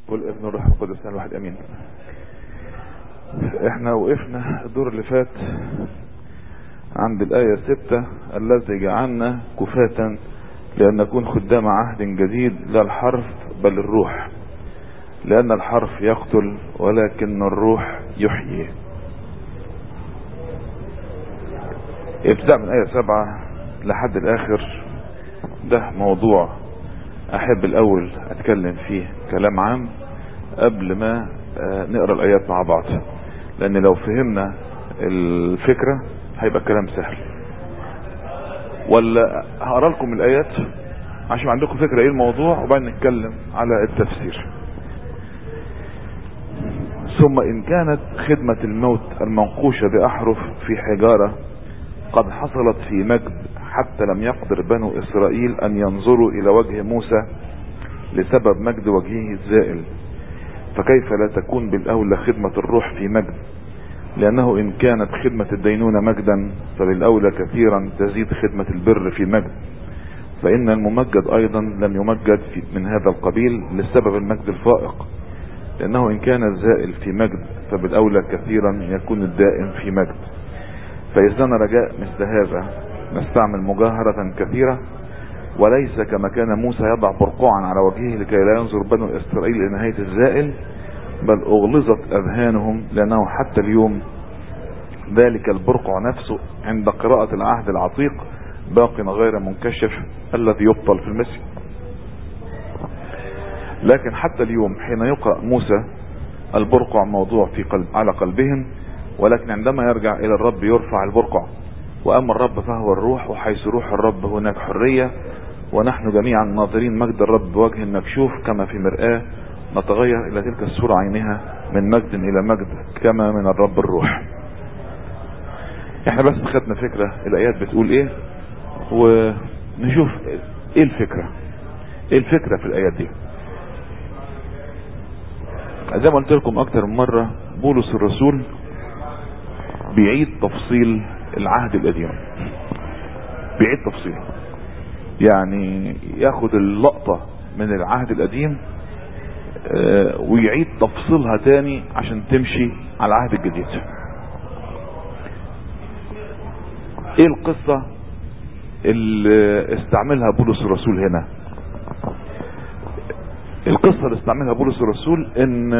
والابن الروح القدس الواحد امين احنا وقفنا الدور اللي فات عند الآية ستة الذي جعلنا كفاة لأن نكون خدام عهد جديد لا الحرف بل الروح لأن الحرف يقتل ولكن الروح يحيي ابتداء من آية سبعة لحد الآخر ده موضوع أحب الأول أتكلم فيه كلام عام قبل ما نقرأ الآيات مع بعض لأن لو فهمنا الفكرة هيبقى الكلام سهل ولا هقرا لكم الآيات عشان عندكم فكرة ايه الموضوع وبعدين نتكلم على التفسير ثم ان كانت خدمة الموت المنقوشة بأحرف في حجارة قد حصلت في مجد حتى لم يقدر بنو إسرائيل أن ينظروا إلى وجه موسى لسبب مجد وجهه الزائل فكيف لا تكون بالأولى خدمة الروح في مجد لأنه إن كانت خدمة الدينونة مجدا فبالأولى كثيرا تزيد خدمة البر في مجد فإن الممجد أيضا لم يمجد في من هذا القبيل لسبب المجد الفائق لأنه إن كان الزائل في مجد فبالأولى كثيرا يكون الدائم في مجد فإذا رجاء مثل هذا نستعمل مجاهرة كثيرة وليس كما كان موسى يضع برقعا على وجهه لكي لا ينظر بنو إسرائيل إلى نهاية الزائل بل أغلظت أذهانهم لأنه حتى اليوم ذلك البرقع نفسه عند قراءة العهد العتيق باق غير منكشف الذي يبطل في المسجد لكن حتى اليوم حين يقرأ موسى البرقع موضوع في قلب على قلبهم ولكن عندما يرجع إلى الرب يرفع البرقع وأما الرب فهو الروح وحيث روح الرب هناك حرية ونحن جميعا ناظرين مجد الرب بوجه مكشوف كما في مرآة نتغير إلى تلك الصورة عينها من مجد إلى مجد كما من الرب الروح احنا بس خدنا فكرة الآيات بتقول ايه ونشوف ايه الفكرة ايه الفكرة في الآيات دي زي ما قلت لكم اكتر من مرة بولس الرسول بيعيد تفصيل العهد القديم بيعيد تفصيله يعني ياخد اللقطة من العهد القديم اه ويعيد تفصيلها تاني عشان تمشي على العهد الجديد ايه القصة اللي استعملها بولس الرسول هنا القصة اللي استعملها بولس الرسول ان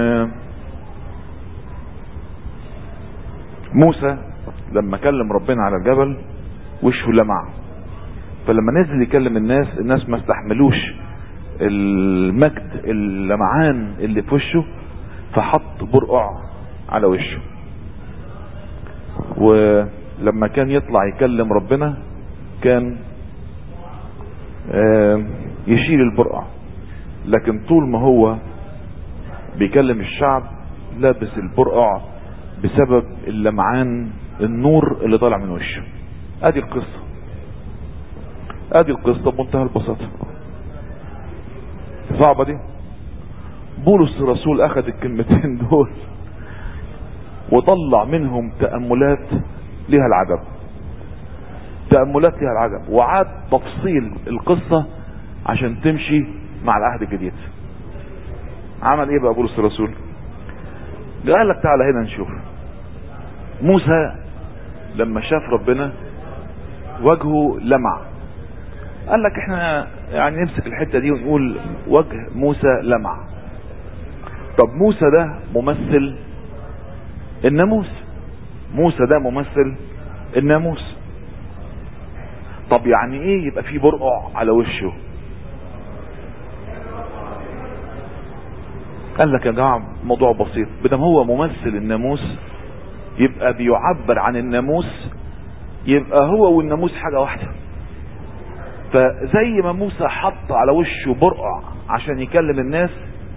موسى لما كلم ربنا على الجبل وشه لمع فلما نزل يكلم الناس الناس ما استحملوش المجد اللمعان اللي في وشه فحط برقع على وشه ولما كان يطلع يكلم ربنا كان يشيل البرقع لكن طول ما هو بيكلم الشعب لابس البرقع بسبب اللمعان النور اللي طالع من وشه ادي القصة ادي القصة بمنتهى البساطة صعبة دي بولس الرسول اخذ الكلمتين دول وطلع منهم تأملات لها العجب تأملات لها العجب وعاد تفصيل القصة عشان تمشي مع العهد الجديد عمل ايه بقى بولس الرسول قال لك تعالى هنا نشوف موسى لما شاف ربنا وجهه لمع قال لك احنا يعني نمسك الحتة دي ونقول وجه موسى لمع طب موسى ده ممثل الناموس موسى ده ممثل الناموس طب يعني ايه يبقى في برقع على وشه قال لك يا جماعه موضوع بسيط بدم هو ممثل الناموس يبقى بيعبر عن الناموس يبقى هو والناموس حاجة واحدة فزي ما موسى حط على وشه برقع عشان يكلم الناس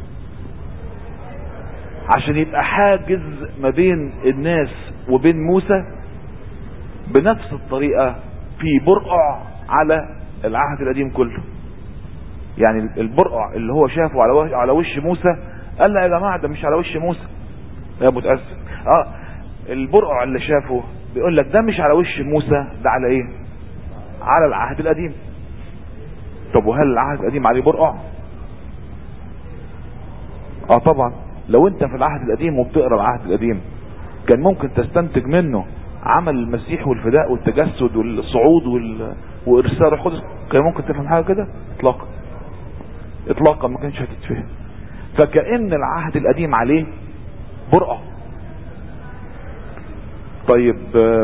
عشان يبقى حاجز ما بين الناس وبين موسى بنفس الطريقة في برقع على العهد القديم كله يعني البرقع اللي هو شافه على وش, على وش موسى قال لا يا جماعة ده مش على وش موسى يا متأسف اه البرقع اللي شافه بيقول لك ده مش على وش موسى ده على ايه على العهد القديم طب وهل العهد القديم عليه برقع اه طبعا لو انت في العهد القديم وبتقرا العهد القديم كان ممكن تستنتج منه عمل المسيح والفداء والتجسد والصعود وال... وارسال الروح القدس كان ممكن تفهم حاجه كده اطلاقا اطلاقا ما كانش هتتفهم فكأن العهد القديم عليه برقع طيب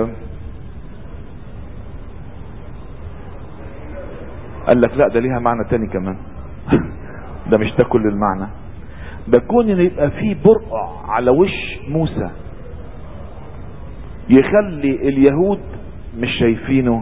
قال لك لا ده ليها معنى تاني كمان ده مش ده كل المعنى ده كون ان يبقى فيه برقع على وش موسى يخلي اليهود مش شايفينه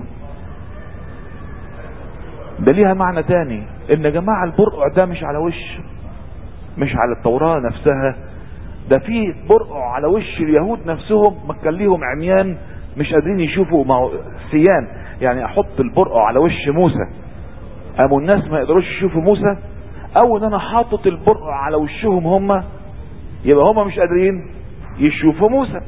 ده ليها معنى تاني ان يا جماعة البرقع ده مش على وش مش على التوراة نفسها ده في برقع على وش اليهود نفسهم مخليهم عميان مش قادرين يشوفوا ما هو سيان يعني احط البرقع على وش موسى قاموا الناس ما يقدروش يشوفوا موسى او ان انا حاطط البرقع على وشهم هم يبقى هم مش قادرين يشوفوا موسى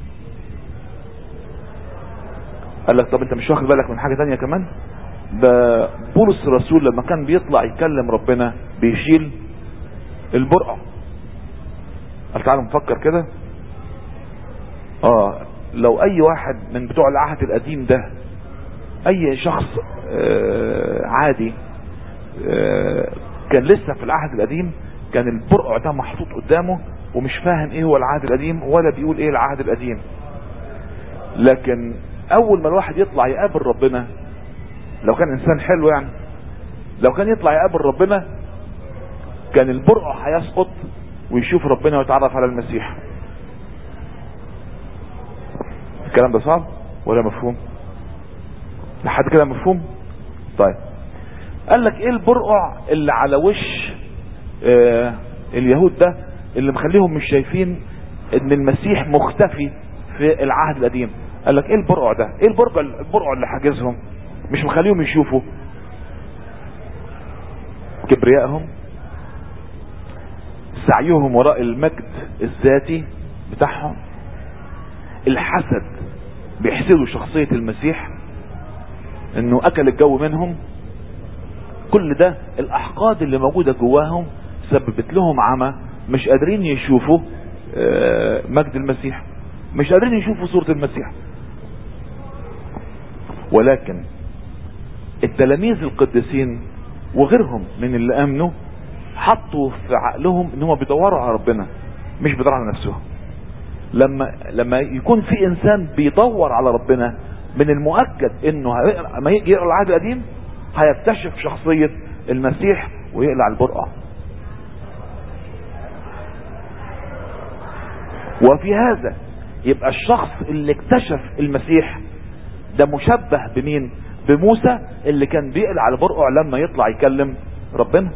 قال لك طب انت مش واخد بالك من حاجة تانية كمان ده بولس الرسول لما كان بيطلع يكلم ربنا بيشيل البرقع قال تعالوا نفكر كده اه لو اي واحد من بتوع العهد القديم ده اي شخص آه عادي آه كان لسه في العهد القديم كان البرقع ده محطوط قدامه ومش فاهم ايه هو العهد القديم ولا بيقول ايه العهد القديم لكن اول ما الواحد يطلع يقابل ربنا لو كان انسان حلو يعني لو كان يطلع يقابل ربنا كان البرقع هيسقط ويشوف ربنا ويتعرف على المسيح الكلام ده صعب ولا مفهوم لحد كده مفهوم طيب قال لك ايه البرقع اللي على وش آه اليهود ده اللي مخليهم مش شايفين ان المسيح مختفي في العهد القديم قال لك ايه البرقع ده ايه البرقع البرقع اللي حاجزهم مش مخليهم يشوفوا كبريائهم سعيهم وراء المجد الذاتي بتاعهم الحسد بيحسدوا شخصية المسيح انه اكل الجو منهم كل ده الاحقاد اللي موجودة جواهم سببت لهم عمى مش قادرين يشوفوا مجد المسيح مش قادرين يشوفوا صورة المسيح ولكن التلاميذ القديسين وغيرهم من اللي امنوا حطوا في عقلهم ان هم بيدوروا على ربنا مش بيدوروا على نفسهم لما لما يكون في انسان بيدور على ربنا من المؤكد انه لما يجي يقرا العهد القديم هيكتشف شخصيه المسيح ويقلع البرقع وفي هذا يبقى الشخص اللي اكتشف المسيح ده مشبه بمين بموسى اللي كان بيقلع البرقع لما يطلع يكلم ربنا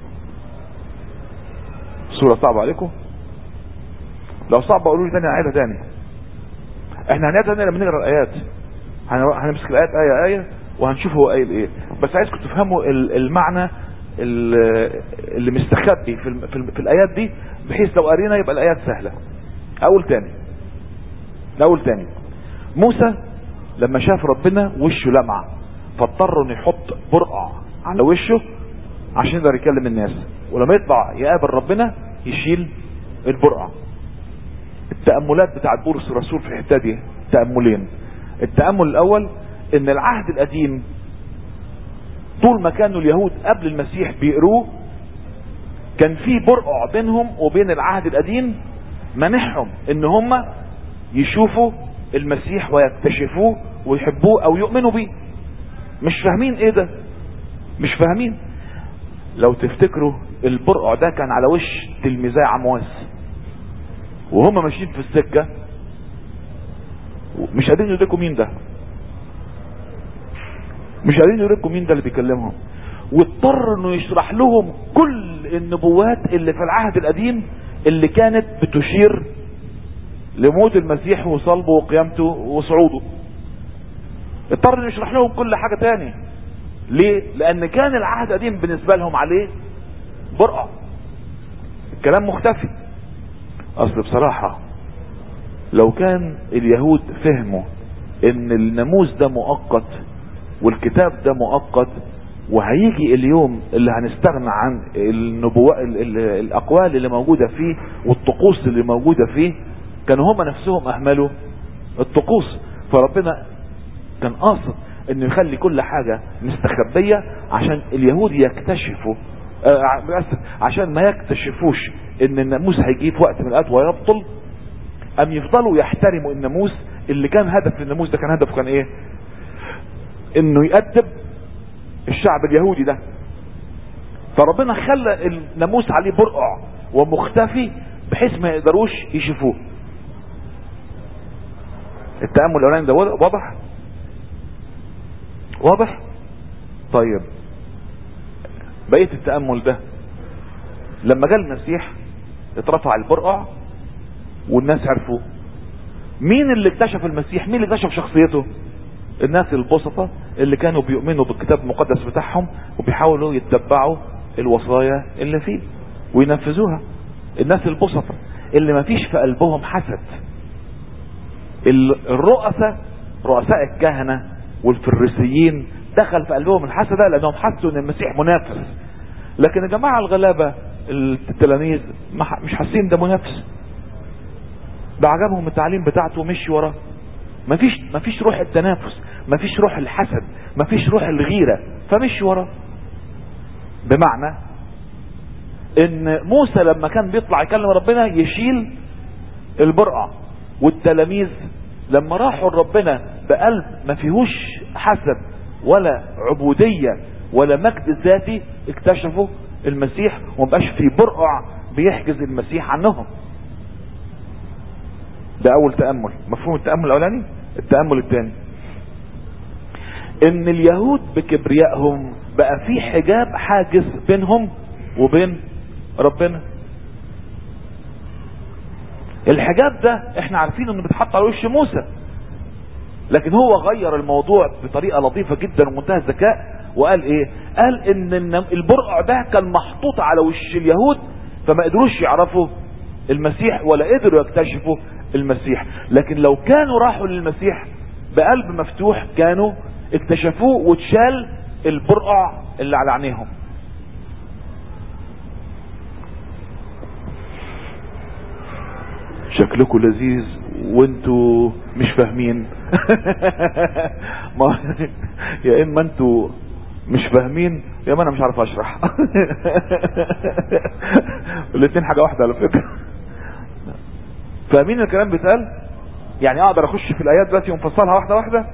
صورة صعبة عليكم لو صعبة قولوا لي تاني اعيدها تاني احنا هنعيدها تاني لما نقرا الايات هنمسك الايات ايه ايه وهنشوف هو قايل ايه بس عايزكم تفهموا المعنى اللي مستخبي في, في, في الايات دي بحيث لو قرينا يبقى الايات سهلة اقول تاني اقول تاني موسى لما شاف ربنا وشه لمع فاضطر انه يحط برقع على وشه عشان يقدر يكلم الناس ولما يطلع يقابل ربنا يشيل البرقع التأملات بتاعت بولس الرسول في الحته دي تأملين التأمل الاول ان العهد القديم طول ما كانوا اليهود قبل المسيح بيقروه كان في برقع بينهم وبين العهد القديم منحهم ان هم يشوفوا المسيح ويكتشفوه ويحبوه او يؤمنوا بيه مش فاهمين ايه ده مش فاهمين لو تفتكروا البرقع ده كان على وش تلميذي عمواس وهم ماشيين في السكة مش قادرين يدركوا مين ده مش قادرين يدركوا مين ده اللي بيكلمهم واضطر انه يشرح لهم كل النبوات اللي في العهد القديم اللي كانت بتشير لموت المسيح وصلبه وقيامته وصعوده اضطر انه يشرح لهم كل حاجة تاني ليه لان كان العهد القديم بالنسبة لهم عليه برقع الكلام مختفي اصل بصراحة لو كان اليهود فهموا ان الناموس ده مؤقت والكتاب ده مؤقت وهيجي اليوم اللي هنستغنى عن النبوة ال ال الاقوال اللي موجودة فيه والطقوس اللي موجودة فيه كانوا هما نفسهم اهملوا الطقوس فربنا كان قاصد انه يخلي كل حاجة مستخبية عشان اليهود يكتشفوا آه عشان ما يكتشفوش ان الناموس هيجي في وقت من الاوقات ويبطل ام يفضلوا يحترموا الناموس اللي كان هدف الناموس ده كان هدفه كان ايه انه يأدب الشعب اليهودي ده فربنا خلى الناموس عليه برقع ومختفي بحيث ما يقدروش يشوفوه التأمل الاولاني ده واضح واضح طيب بقية التأمل ده لما جاء المسيح اترفع البرقع والناس عرفوه مين اللي اكتشف المسيح مين اللي اكتشف شخصيته الناس البسطة اللي كانوا بيؤمنوا بالكتاب المقدس بتاعهم وبيحاولوا يتبعوا الوصايا اللي فيه وينفذوها الناس البسطة اللي ما فيش في قلبهم حسد الرؤساء رؤساء الكهنة والفريسيين دخل في قلبهم الحسد ده لانهم حسوا ان المسيح منافس لكن يا جماعة الغلابة التلاميذ مش حاسين ده منافس ده عجبهم التعليم بتاعته ومشي وراه مفيش مفيش روح التنافس مفيش روح الحسد مفيش روح الغيرة فمشي وراه بمعنى ان موسى لما كان بيطلع يكلم ربنا يشيل البرقع والتلاميذ لما راحوا لربنا بقلب ما فيهوش حسد ولا عبودية ولا مجد ذاتي اكتشفوا المسيح ومبقاش في برقع بيحجز المسيح عنهم ده اول تأمل مفهوم التأمل الاولاني التأمل الثاني ان اليهود بكبريائهم بقى في حجاب حاجز بينهم وبين ربنا الحجاب ده احنا عارفين انه بيتحط على وش موسى لكن هو غير الموضوع بطريقة لطيفة جدا ومنتهى الذكاء وقال ايه قال ان البرقع ده كان محطوط على وش اليهود فما قدروش يعرفوا المسيح ولا قدروا يكتشفوا المسيح لكن لو كانوا راحوا للمسيح بقلب مفتوح كانوا اكتشفوه واتشال البرقع اللي على عينيهم شكلكم لذيذ وانتوا مش فاهمين ما يا اما انتوا مش فاهمين يا اما انا مش عارف اشرح الاثنين حاجه واحده على فكره فاهمين الكلام بيتقال يعني اقدر اخش في الايات دلوقتي ومفصلها واحده واحده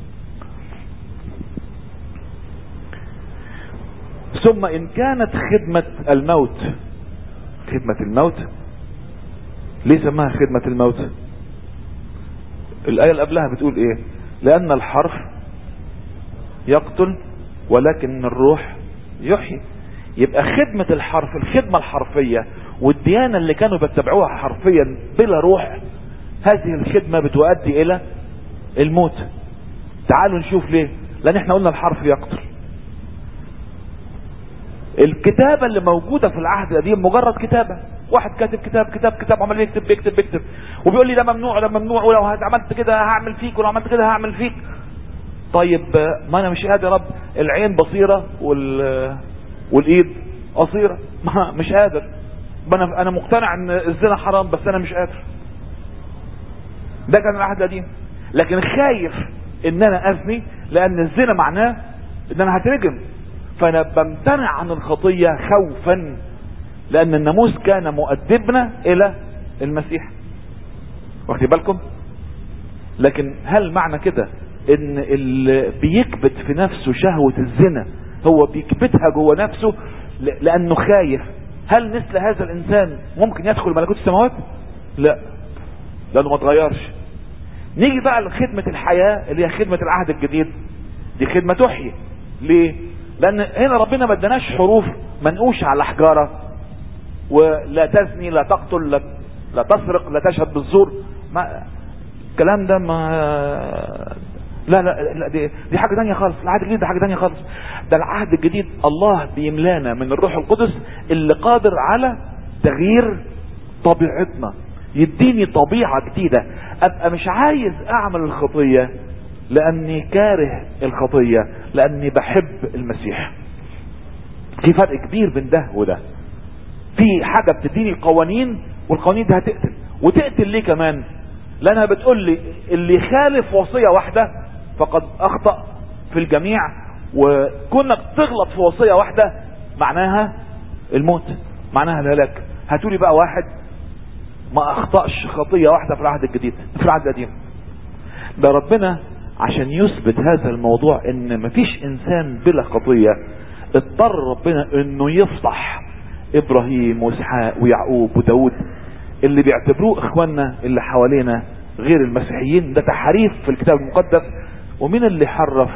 ثم ان كانت خدمة الموت خدمة الموت ليه سماها خدمة الموت الاية اللي قبلها بتقول ايه لان الحرف يقتل ولكن الروح يحيي يبقى خدمة الحرف الخدمة الحرفية والديانة اللي كانوا بيتبعوها حرفيا بلا روح هذه الخدمة بتؤدي الى الموت تعالوا نشوف ليه لان احنا قلنا الحرف يقتل الكتابة اللي موجودة في العهد القديم مجرد كتابة واحد كاتب كتاب كتاب كتاب عمال يكتب بيكتب بيكتب وبيقول لي ده ممنوع ده ممنوع ولو عملت كده هعمل فيك ولو عملت كده هعمل فيك طيب ما انا مش قادر يا رب العين بصيرة وال والايد قصيرة ما مش قادر انا انا مقتنع ان الزنا حرام بس انا مش قادر ده كان العهد القديم لكن خايف ان انا ازني لان الزنا معناه ان انا هترجم فانا بمتنع عن الخطية خوفا لان الناموس كان مؤدبنا الى المسيح واخدي بالكم لكن هل معنى كده ان اللي بيكبت في نفسه شهوة الزنا هو بيكبتها جوه نفسه لانه خايف هل مثل هذا الانسان ممكن يدخل ملكوت السماوات لا لانه ما اتغيرش نيجي بقى لخدمة الحياة اللي هي خدمة العهد الجديد دي خدمة تحيي ليه لان هنا ربنا ما اداناش حروف منقوشة على حجارة ولا تزني لا تقتل لا, لا تسرق لا تشهد بالزور ما الكلام ده ما لا لا, لا دي, دي حاجة تانية خالص العهد الجديد ده حاجة تانية خالص ده العهد الجديد الله بيملانا من الروح القدس اللي قادر على تغيير طبيعتنا يديني طبيعة جديدة ابقى مش عايز اعمل الخطية لاني كاره الخطية لاني بحب المسيح في فرق كبير بين ده وده في حاجة بتديني قوانين والقوانين دي هتقتل وتقتل ليه كمان لانها بتقول لي اللي يخالف وصية واحدة فقد اخطأ في الجميع وكونك تغلط في وصية واحدة معناها الموت معناها الهلاك هاتولي بقى واحد ما اخطأش خطية واحدة في العهد الجديد في العهد القديم ده ربنا عشان يثبت هذا الموضوع ان مفيش انسان بلا خطية اضطر ربنا انه يفضح ابراهيم واسحاق ويعقوب وداود اللي بيعتبروه اخواننا اللي حوالينا غير المسيحيين ده تحريف في الكتاب المقدس ومين اللي حرف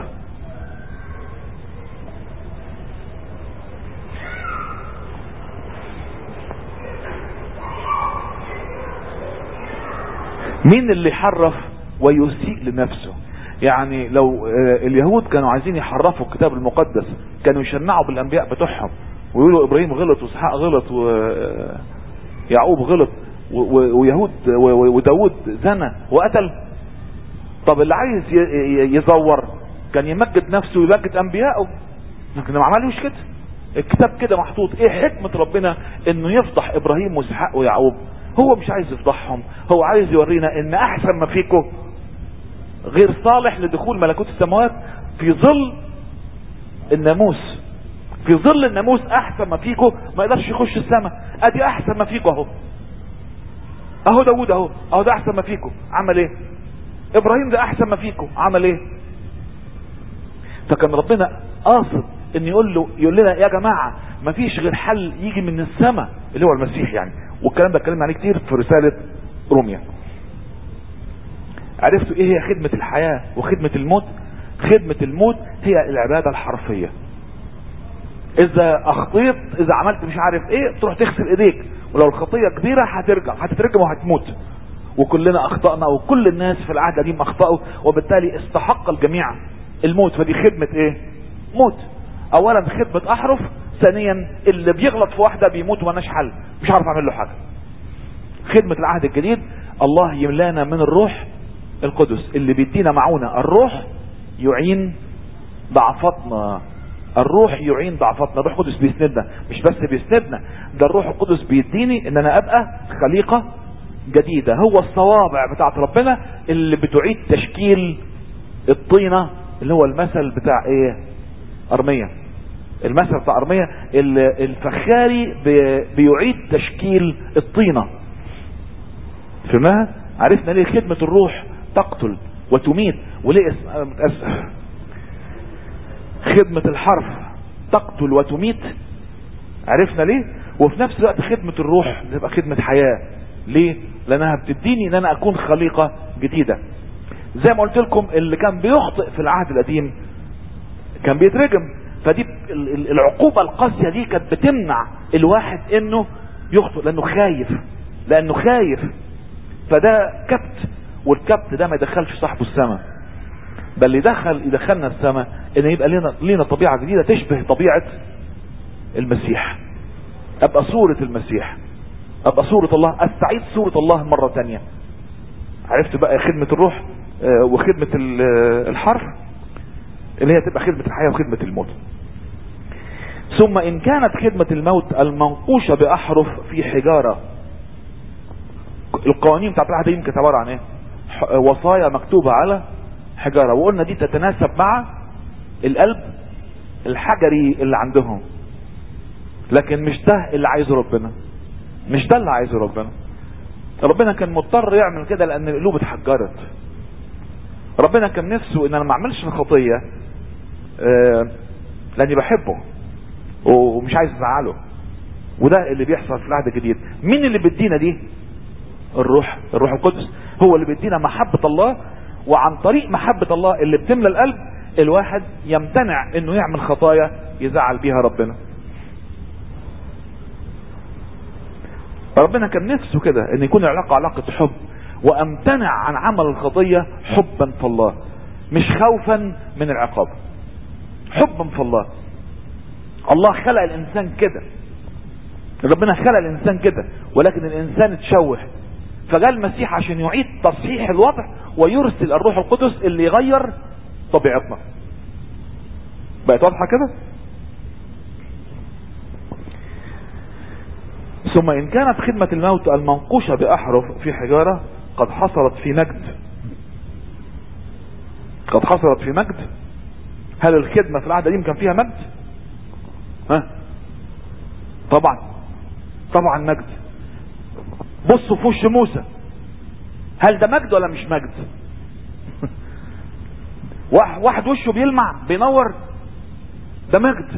مين اللي حرف ويسيء لنفسه يعني لو اليهود كانوا عايزين يحرفوا الكتاب المقدس كانوا يشنعوا بالانبياء بتوعهم ويقولوا ابراهيم غلط واسحاق غلط ويعقوب غلط ويهود وداود زنى وقتل طب اللي عايز يزور كان يمجد نفسه ويمجد انبيائه لكن ما عملوش كده الكتاب كده محطوط ايه حكمة ربنا انه يفضح ابراهيم واسحاق ويعقوب هو مش عايز يفضحهم هو عايز يورينا ان احسن ما فيكم غير صالح لدخول ملكوت السماوات في ظل الناموس في ظل الناموس احسن ما فيكم ما يقدرش يخش السماء ادي احسن ما فيكم اهو اهو داود اهو اهو ده احسن ما فيكم عمل ايه ابراهيم ده احسن ما فيكم عمل ايه فكان ربنا قاصد ان يقول له يقول لنا يا جماعه ما فيش غير حل يجي من السماء اللي هو المسيح يعني والكلام ده اتكلمنا عليه كتير في رساله روميا عرفتوا ايه هي خدمه الحياه وخدمه الموت خدمه الموت هي العباده الحرفيه اذا اخطيت اذا عملت مش عارف ايه تروح تغسل ايديك ولو الخطيه كبيره هترجع هتترجم وهتموت وكلنا اخطأنا وكل الناس في العهد القديم اخطأوا وبالتالي استحق الجميع الموت فدي خدمة ايه موت اولا خدمة احرف ثانيا اللي بيغلط في واحدة بيموت ومالناش حل مش عارف اعمل له حاجة خدمة العهد الجديد الله يملانا من الروح القدس اللي بيدينا معونة الروح يعين ضعفتنا الروح يعين ضعفتنا الروح القدس بيسندنا مش بس بيسندنا ده الروح القدس بيديني ان انا ابقى خليقة جديدة هو الصوابع بتاعت ربنا اللي بتعيد تشكيل الطينة اللي هو المثل بتاع ايه ارمية المثل بتاع ارمية الفخاري بيعيد تشكيل الطينة فهمها عرفنا ليه خدمة الروح تقتل وتميت وليه اسم متأسف خدمة الحرف تقتل وتميت عرفنا ليه وفي نفس الوقت خدمة الروح تبقى خدمة حياة ليه لانها بتديني ان انا اكون خليقة جديدة زي ما قلت لكم اللي كان بيخطئ في العهد القديم كان بيترجم فدي العقوبة القاسية دي كانت بتمنع الواحد انه يخطئ لانه خايف لانه خايف فده كبت والكبت ده ما يدخلش صاحبه السماء بل اللي دخل يدخلنا السماء ان يبقى لنا لنا طبيعة جديدة تشبه طبيعة المسيح ابقى صورة المسيح ابقى صورة الله استعيد صورة الله مرة تانية عرفت بقى خدمة الروح آه وخدمة الحرف اللي هي تبقى خدمة الحياة وخدمة الموت ثم ان كانت خدمة الموت المنقوشة باحرف في حجارة القوانين بتاعت العهد يمكن عبارة عن ايه وصايا مكتوبة على حجارة وقلنا دي تتناسب مع القلب الحجري اللي عندهم لكن مش ده اللي عايزه ربنا مش ده اللي عايزه ربنا ربنا كان مضطر يعمل كده لان القلوب اتحجرت ربنا كان نفسه ان انا ما اعملش الخطيه آه لاني بحبه ومش عايز ازعله وده اللي بيحصل في العهد الجديد مين اللي بيدينا دي الروح الروح القدس هو اللي بيدينا محبه الله وعن طريق محبه الله اللي بتملى القلب الواحد يمتنع انه يعمل خطايا يزعل بيها ربنا ربنا كان نفسه كده ان يكون العلاقة علاقة حب وامتنع عن عمل الخطية حبا في الله مش خوفا من العقاب حبا في الله الله خلق الانسان كده ربنا خلق الانسان كده ولكن الانسان اتشوه فجاء المسيح عشان يعيد تصحيح الوضع ويرسل الروح القدس اللي يغير طبيعتنا بقت واضحة كده ثم ان كانت خدمة الموت المنقوشة باحرف في حجارة قد حصلت في مجد قد حصلت في مجد هل الخدمة في العهد القديم كان فيها مجد ها طبعا طبعا مجد بصوا في وش موسى هل ده مجد ولا مش مجد واحد وشه بيلمع بينور ده مجد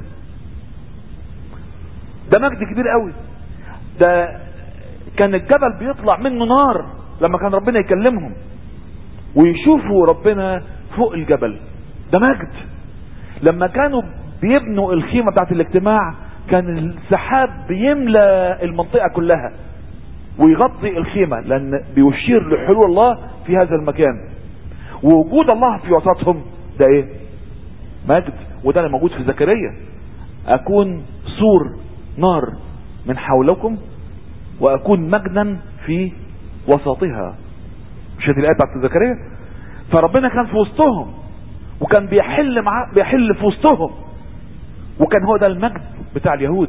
ده مجد كبير قوي ده كان الجبل بيطلع منه نار لما كان ربنا يكلمهم ويشوفوا ربنا فوق الجبل ده مجد لما كانوا بيبنوا الخيمة بتاعت الاجتماع كان السحاب بيملى المنطقة كلها ويغطي الخيمة لان بيشير لحلول الله في هذا المكان ووجود الله في وسطهم ده ايه مجد وده اللي موجود في زكريا اكون سور نار من حولكم واكون مجدا في وسطها مش هذه الايه بتاعت زكريا فربنا كان في وسطهم وكان بيحل مع بيحل في وسطهم وكان هو ده المجد بتاع اليهود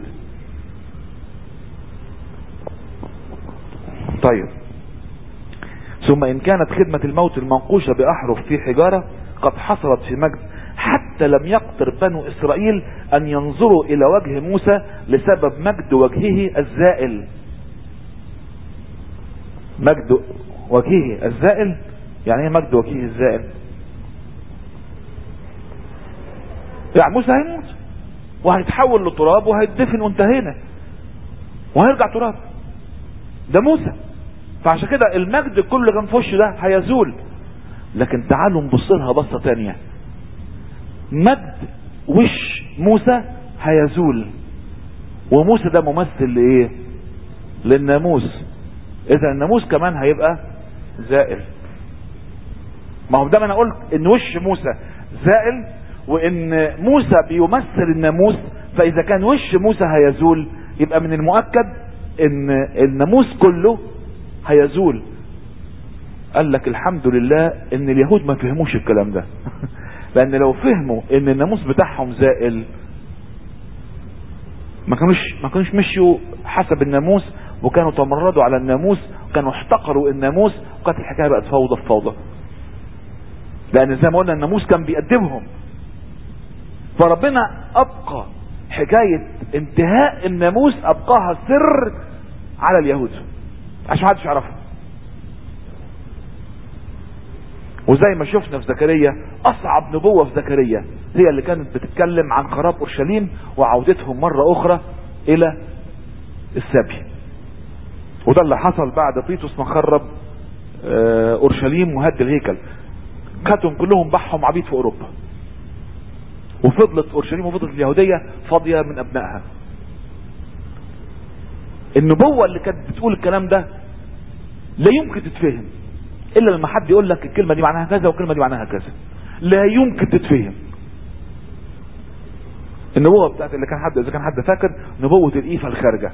طيب ثم ان كانت خدمة الموت المنقوشة باحرف في حجارة قد حصلت في مجد حتى لم يقدر بنو اسرائيل ان ينظروا الى وجه موسى لسبب مجد وجهه الزائل مجد وجهه الزائل يعني ايه مجد وجهه الزائل يعني موسى هيموت وهيتحول لتراب وهيتدفن وانتهينا وهيرجع تراب ده موسى فعشان كده المجد كله اللي كان في وشه ده هيزول لكن تعالوا نبص لها بصه تانية مجد وش موسى هيزول وموسى ده ممثل لايه للناموس اذا الناموس كمان هيبقى زائل ما هو ده ما انا قلت ان وش موسى زائل وان موسى بيمثل الناموس فاذا كان وش موسى هيزول يبقى من المؤكد ان الناموس كله هيزول قال لك الحمد لله ان اليهود ما فهموش الكلام ده لان لو فهموا ان الناموس بتاعهم زائل ما كانوش ما كانوش مشيوا حسب الناموس وكانوا تمردوا على الناموس وكانوا احتقروا الناموس وكانت الحكايه بقت فوضى في فوضى لان زي ما قلنا الناموس كان بيقدمهم فربنا ابقى حكاية انتهاء الناموس ابقاها سر على اليهود عشان محدش يعرفها وزي ما شفنا في زكريا اصعب نبوة في زكريا هي اللي كانت بتتكلم عن خراب اورشليم وعودتهم مرة اخرى الى السبي وده اللي حصل بعد تيتوس ما خرب اورشليم وهد الهيكل خدهم كلهم بحهم عبيد في اوروبا وفضلت اورشليم وفضلت اليهودية فاضية من ابنائها النبوة اللي كانت بتقول الكلام ده لا يمكن تتفهم الا لما حد يقول لك الكلمة دي معناها كذا والكلمة دي معناها كذا لا يمكن تتفهم النبوة بتاعت اللي كان حد اذا كان حد فاكر نبوة الايفة الخارجة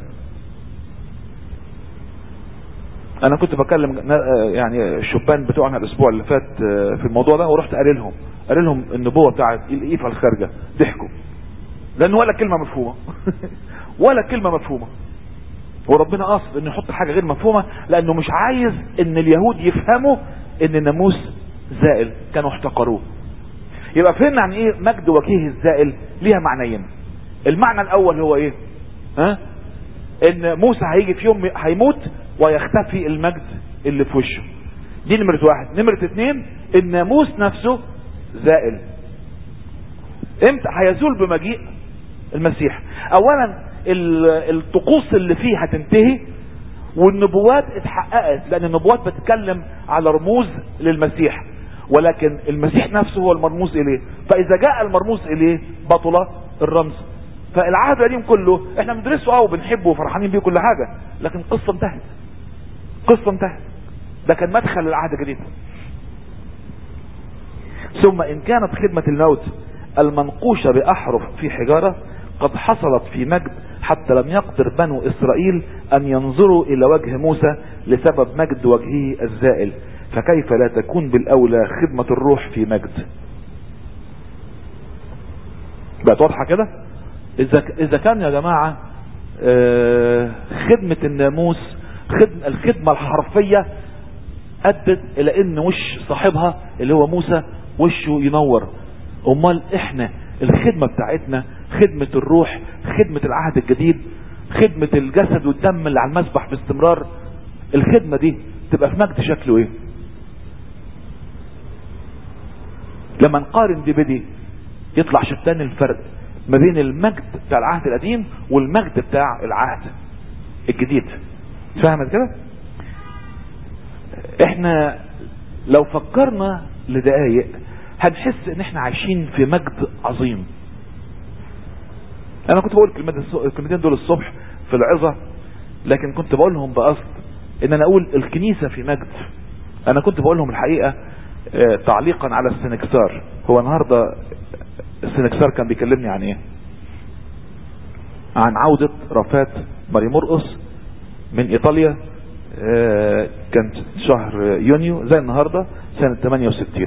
انا كنت بكلم يعني الشبان بتوعنا الاسبوع اللي فات في الموضوع ده ورحت قاري لهم قاري لهم النبوه بتاعت الايفه الخارجه ضحكوا لان ولا كلمه مفهومه ولا كلمه مفهومه وربنا قصد انه يحط حاجه غير مفهومه لانه مش عايز ان اليهود يفهموا ان الناموس زائل كانوا احتقروه يبقى فهمنا عن ايه مجد وجهه الزائل ليها معنيين المعنى الاول هو ايه ها ان موسى هيجي في يوم هيموت ويختفي المجد اللي في وشه دي نمرة واحد نمرة اتنين الناموس نفسه زائل امتى هيزول بمجيء المسيح اولا الطقوس اللي فيه هتنتهي والنبوات اتحققت لان النبوات بتتكلم على رموز للمسيح ولكن المسيح نفسه هو المرموز اليه فاذا جاء المرموز اليه بطل الرمز فالعهد القديم كله احنا بندرسه اه وبنحبه وفرحانين بيه كل حاجة لكن قصة انتهت قصة انتهت ده كان مدخل العهد الجديد ثم ان كانت خدمة الموت المنقوشة باحرف في حجارة قد حصلت في مجد حتى لم يقدر بنو اسرائيل ان ينظروا الى وجه موسى لسبب مجد وجهه الزائل فكيف لا تكون بالاولى خدمة الروح في مجد بقت واضحة كده اذا اذا كان يا جماعة آه، خدمة الناموس خدمة الخدمة الحرفية ادت الى ان وش صاحبها اللي هو موسى وشه ينور امال احنا الخدمة بتاعتنا خدمة الروح خدمة العهد الجديد خدمة الجسد والدم اللي على المسبح باستمرار الخدمة دي تبقى في مجد شكله ايه لما نقارن دي بدي يطلع شتان الفرق ما بين المجد بتاع العهد القديم والمجد بتاع العهد الجديد فاهمت كده احنا لو فكرنا لدقايق هنحس ان احنا عايشين في مجد عظيم انا كنت بقول الكلمات- الكلمتين دول الصبح في العظة لكن كنت بقولهم بقصد ان انا اقول الكنيسة في مجد انا كنت بقولهم الحقيقة آه، تعليقا على السنكسار هو النهاردة السنكسار كان بيكلمني عن ايه عن عودة رفات ماري مرقس من ايطاليا آه، كانت شهر يونيو زي النهاردة سنة 68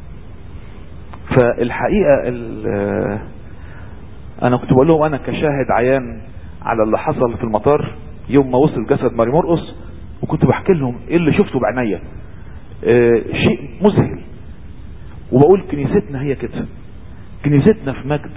فالحقيقة ال- آه، انا كنت بقول لهم انا كشاهد عيان على اللي حصل في المطار يوم ما وصل جسد ماري مرقس وكنت بحكي لهم ايه اللي شفته بعينيا آه، شيء مذهل وبقول كنيستنا هي كده كنيستنا في مجد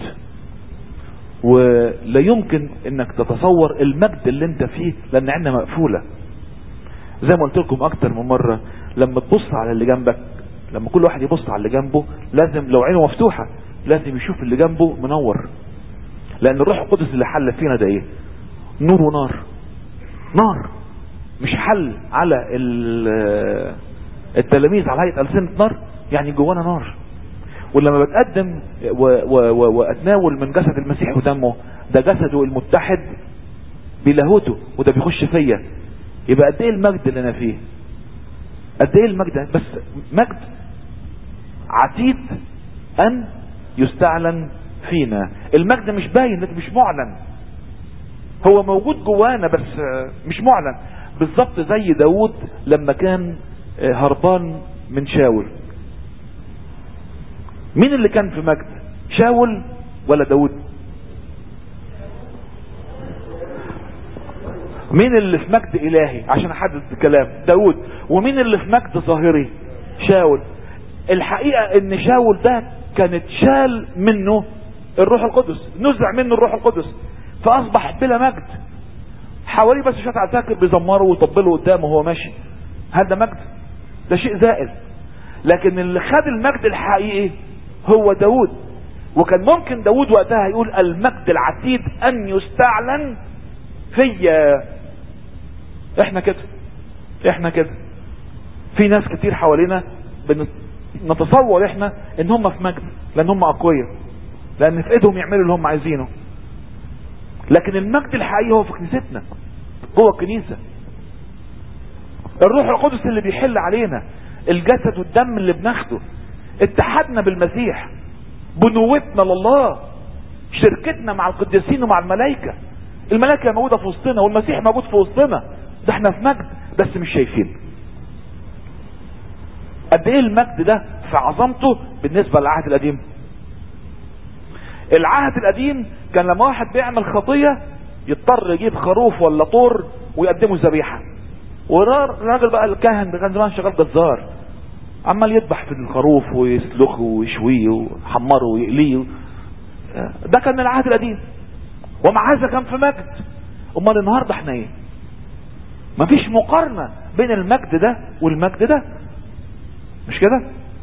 ولا يمكن انك تتصور المجد اللي انت فيه لان عيننا مقفولة زي ما قلت لكم اكتر من مرة لما تبص على اللي جنبك لما كل واحد يبص على اللي جنبه لازم لو عينه مفتوحة لازم يشوف اللي جنبه منور لان الروح القدس اللي حل فينا ده ايه نور ونار نار مش حل على ال- التلاميذ على هيئة ألسنة نار يعني جوانا نار ولما بتقدم و و و واتناول من جسد المسيح ودمه ده جسده المتحد بلاهوته وده بيخش فيا يبقى قد ايه المجد اللي انا فيه قد ايه المجد ده؟ بس مجد عتيد ان يستعلن فينا المجد مش باين لكن مش معلن هو موجود جوانا بس آه، مش معلن بالظبط زي داود لما كان آه، هربان من شاول مين اللي كان في مجد شاول ولا داود مين اللي في مجد الهي عشان احدد الكلام داود ومين اللي في مجد ظاهري شاول الحقيقة ان شاول ده كانت شال منه الروح القدس نزع منه الروح القدس فاصبح بلا مجد حواليه بس شويه عساكر بيزمروا ويطبلوا قدامه وهو ماشي هل ده مجد ده شيء زائل لكن اللي خد المجد الحقيقي هو داود وكان ممكن داود وقتها يقول المجد العتيد ان يستعلن فيا احنا كده احنا كده في ناس كتير حوالينا نتصور احنا ان هم في مجد لان هم اقوياء لان في ايدهم يعملوا اللي هم عايزينه لكن المجد الحقيقي هو في كنيستنا جوه الكنيسه الروح القدس اللي بيحل علينا الجسد والدم اللي بناخده اتحدنا بالمسيح بنوتنا لله شركتنا مع القديسين ومع الملائكة الملائكة موجودة في وسطنا والمسيح موجود في وسطنا ده احنا في مجد بس مش شايفين قد ايه المجد ده في عظمته بالنسبة للعهد القديم العهد القديم كان لما واحد بيعمل خطية يضطر يجيب خروف ولا طور ويقدمه ذبيحة والراجل بقى الكاهن ده كان زمان شغال جزار عمال يذبح في الخروف ويسلخه ويشويه ويحمره ويقليه ده كان العهد القديم ومع هذا كان في مجد امال النهارده احنا ايه مفيش مقارنة بين المجد ده والمجد ده مش كده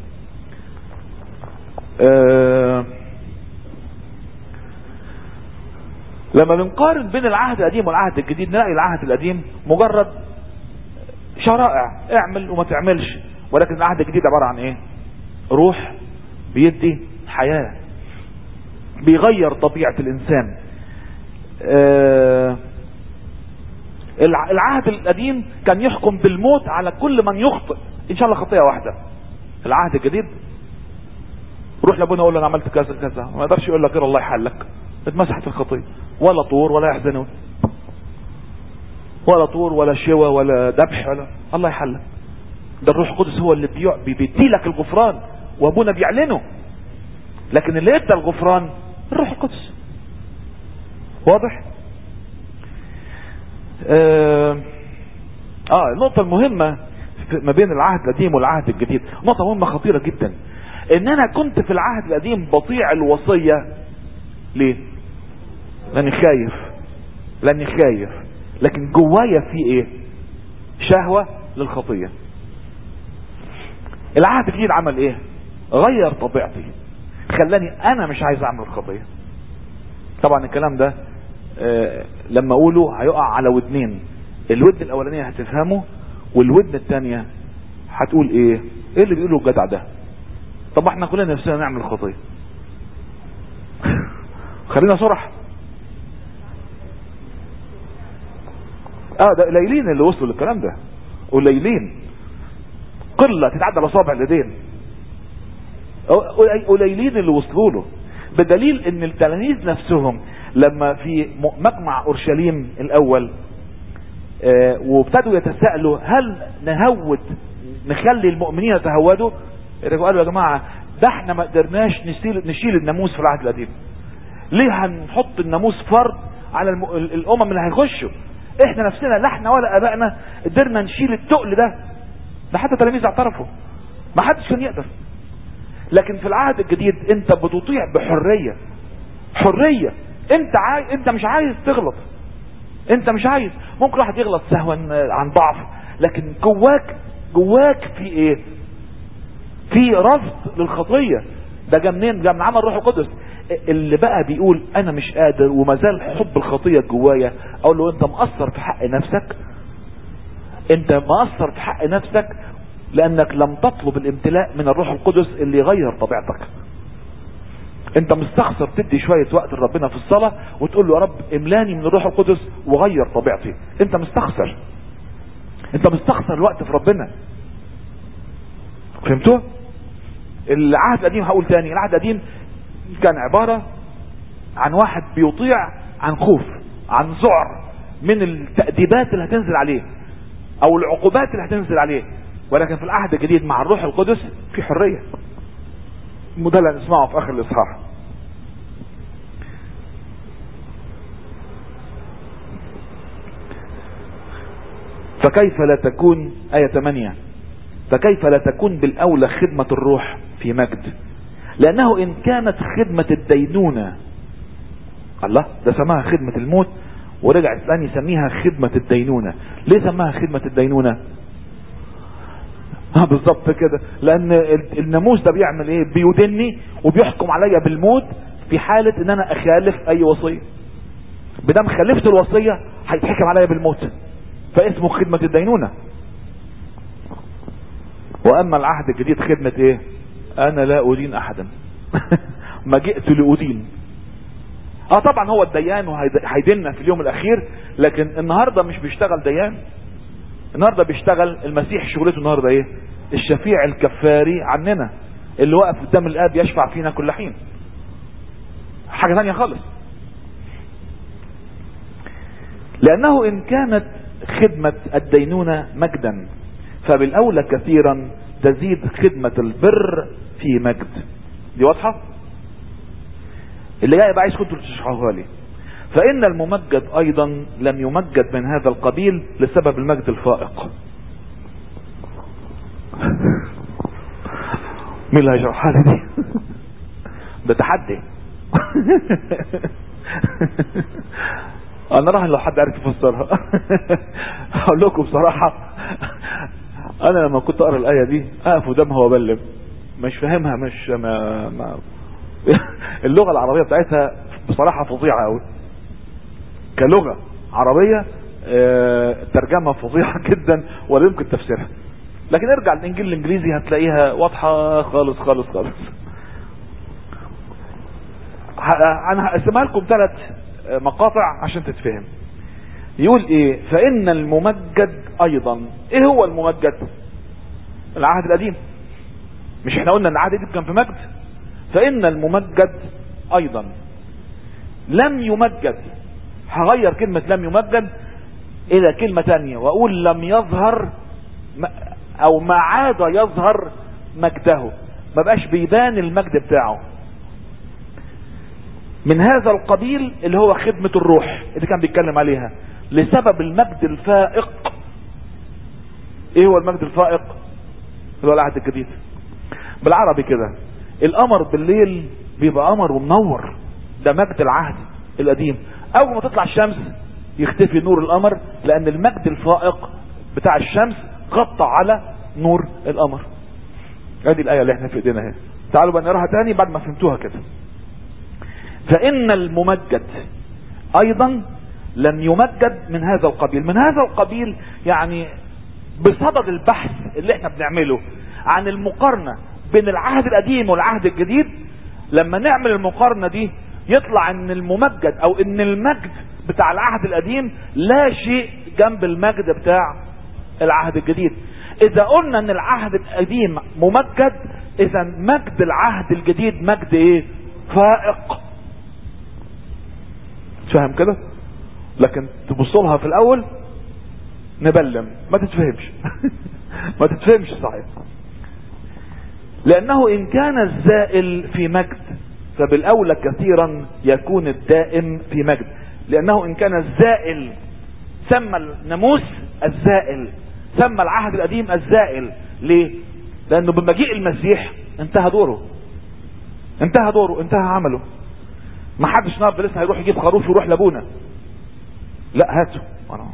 آه لما بنقارن بين العهد القديم والعهد الجديد نلاقي العهد القديم مجرد شرائع اعمل وما تعملش ولكن العهد الجديد عبارة عن ايه روح بيدي حياة بيغير طبيعة الانسان آه العهد القديم كان يحكم بالموت على كل من يخطئ ان شاء الله خطيئة واحدة العهد الجديد روح لابونا اقول له انا عملت كذا كذا ما يقدرش يقول لك غير الله يحلك اتمسحت الخطية ولا طور ولا يحزنون ولا طور ولا شوى ولا ذبح ولا الله يحلك ده الروح القدس هو اللي بيدي لك الغفران وابونا بيعلنه لكن اللي ادى الغفران الروح القدس واضح اه, آه النقطة المهمة ما بين العهد القديم والعهد الجديد نقطة مهمة خطيرة جدا ان انا كنت في العهد القديم بطيع الوصية ليه لاني خايف لاني خايف لكن جوايا في ايه شهوة للخطية العهد الجديد عمل ايه غير طبيعتي خلاني انا مش عايز اعمل الخطية طبعا الكلام ده آه لما اقوله هيقع على ودنين الودن الاولانية هتفهمه والودن الثانية هتقول ايه ايه اللي بيقوله الجدع ده طب احنا كلنا نفسنا نعمل خطية خلينا صرح اه ده قليلين اللي وصلوا للكلام ده قليلين قلة تتعدى على صابع اليدين قليلين اللي وصلوا له بدليل ان التلاميذ نفسهم لما في مجمع اورشليم الاول آه وابتدوا يتساءلوا هل نهود نخلي المؤمنين يتهودوا قالوا يا جماعة ده احنا ما قدرناش نشيل, نشيل الناموس في العهد القديم ليه هنحط الناموس فرض على الم... الامم اللي هيخشوا احنا نفسنا لا احنا ولا ابائنا قدرنا نشيل التقل ده ده حتى تلاميذ اعترفوا ما حدش كان يقدر لكن في العهد الجديد انت بتطيع بحرية حرية انت عاي... انت مش عايز تغلط انت مش عايز ممكن واحد يغلط سهوا عن ضعف لكن جواك جواك في ايه في رفض للخطية ده جا منين جا من عمل روح القدس اللي بقى بيقول انا مش قادر وما زال حب الخطية جوايا اقول له انت مقصر في حق نفسك انت مقصر في حق نفسك لانك لم تطلب الامتلاء من الروح القدس اللي يغير طبيعتك انت مستخسر تدي شوية وقت لربنا في الصلاة وتقول له يا رب املاني من الروح القدس وغير طبيعتي انت مستخسر انت مستخسر الوقت في ربنا فهمتوا العهد القديم هقول تاني العهد القديم كان عبارة عن واحد بيطيع عن خوف عن ذعر من التأديبات اللي هتنزل عليه او العقوبات اللي هتنزل عليه ولكن في العهد الجديد مع الروح القدس في حرية وده اللي هنسمعه في اخر الاصحاح فكيف لا تكون آية 8 فكيف لا تكون بالأولى خدمة الروح في مجد لأنه إن كانت خدمة الدينونة الله ده سماها خدمة الموت ورجع الآن يسميها خدمة الدينونة ليه سماها خدمة الدينونة اه بالظبط كده لان الناموس ده بيعمل ايه بيدني وبيحكم عليا بالموت في حالة ان انا اخالف اي وصية بدم خالفت الوصية هيتحكم عليا بالموت فاسمه خدمة الدينونة واما العهد الجديد خدمة ايه انا لا ادين احدا ما جئت لادين اه طبعا هو الديان وهيدنا في اليوم الاخير لكن النهاردة مش بيشتغل ديان النهاردة بيشتغل المسيح شغلته النهاردة ايه الشفيع الكفاري عننا اللي واقف قدام الاب يشفع فينا كل حين حاجة ثانية خالص لانه ان كانت خدمة الدينونة مجدا فبالاولى كثيرا تزيد خدمة البر في مجد دي واضحة اللي جاي بقى عايز كنتوا تشرحوها لي فإن الممجد أيضا لم يمجد من هذا القبيل لسبب المجد الفائق مين اللي هيشرحها لي دي ده تحدي انا راهن لو حد عرف يفسرها هقول لكم بصراحة انا لما كنت اقرا الايه دي اقف قدامها وابلم مش فاهمها مش ما, ما اللغه العربيه بتاعتها بصراحه فظيعه قوي كلغة عربية اه ترجمة فظيعة جدا ولا يمكن تفسيرها لكن ارجع للانجيل الانجليزي هتلاقيها واضحة خالص خالص خالص انا هقسمها لكم ثلاث مقاطع عشان تتفهم يقول ايه فان الممجد ايضا ايه هو الممجد العهد القديم مش احنا قلنا ان العهد القديم كان في مجد فان الممجد ايضا لم يمجد هغير كلمة لم يمجد الى كلمة تانية واقول لم يظهر او ما عاد يظهر مجده ما بقاش بيبان المجد بتاعه من هذا القبيل اللي هو خدمة الروح اللي كان بيتكلم عليها لسبب المجد الفائق ايه هو المجد الفائق اللي هو العهد الجديد بالعربي كده القمر بالليل بيبقى قمر ومنور ده مجد العهد القديم اول ما تطلع الشمس يختفي نور القمر لان المجد الفائق بتاع الشمس غطى على نور القمر ادي الايه اللي احنا في ايدينا اهي تعالوا بقى نقراها تاني بعد ما فهمتوها كده فان الممجد ايضا لم يمجد من هذا القبيل من هذا القبيل يعني بصدد البحث اللي احنا بنعمله عن المقارنة بين العهد القديم والعهد الجديد لما نعمل المقارنة دي يطلع ان الممجد او ان المجد بتاع العهد القديم لا شيء جنب المجد بتاع العهد الجديد اذا قلنا ان العهد القديم ممجد اذا مجد العهد الجديد مجد ايه فائق فاهم كده لكن تبص لها في الاول نبلم ما تتفهمش ما تتفهمش صحيح لانه ان كان الزائل في مجد فبالاولى كثيرا يكون الدائم في مجد لانه ان كان الزائل سمى الناموس الزائل سمى العهد القديم الزائل ليه لانه بمجيء المسيح انتهى دوره انتهى دوره انتهى عمله ما حدش النهارده لسه هيروح يجيب خروف ويروح لابونا لا هاته أنا.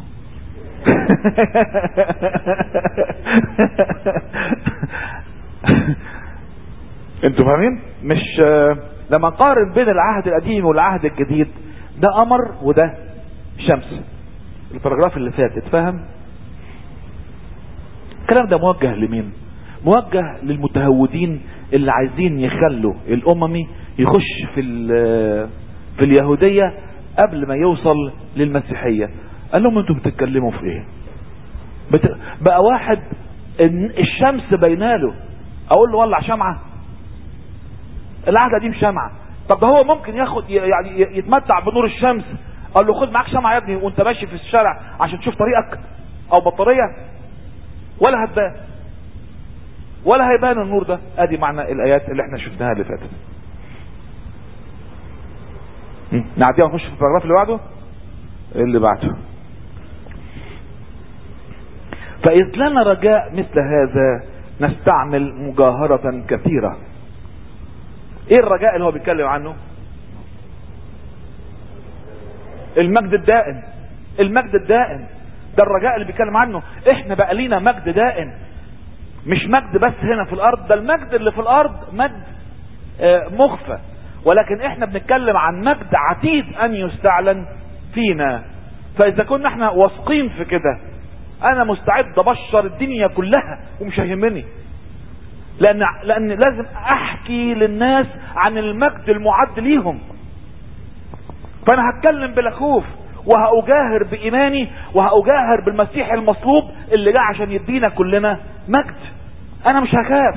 انتوا فاهمين مش لما نقارن بين العهد القديم والعهد الجديد ده قمر وده شمس الباراجراف اللي فات اتفهم الكلام ده موجه لمين موجه للمتهودين اللي عايزين يخلوا الاممي يخش في في اليهودية قبل ما يوصل للمسيحية قال لهم انتوا بتتكلموا في ايه بت... بقى واحد إن الشمس بيناله اقول له ولع شمعة العهد القديم شمعة طب ده هو ممكن ياخد يعني يتمتع بنور الشمس قال له خد معاك شمعة يا ابني وانت ماشي في الشارع عشان تشوف طريقك او بطارية ولا هتبان ولا هيبان النور ده ادي معنى الايات اللي احنا شفناها اللي فاتت نعديها ونخش في الباراجراف اللي بعده اللي بعده فإذ لنا رجاء مثل هذا نستعمل مجاهرة كثيرة ايه الرجاء اللي هو بيتكلم عنه المجد الدائم المجد الدائم ده الرجاء اللي بيتكلم عنه احنا بقى لينا مجد دائم مش مجد بس هنا في الارض ده المجد اللي في الارض مجد آه مخفى ولكن احنا بنتكلم عن مجد عتيد ان يستعلن فينا فاذا كنا احنا واثقين في كده انا مستعد ابشر الدنيا كلها ومش هيهمني لان لان لازم احكي للناس عن المجد المعد ليهم فانا هتكلم بلا خوف وهأجاهر بإيماني وهأجاهر بالمسيح المصلوب اللي جه عشان يدينا كلنا مجد أنا مش هخاف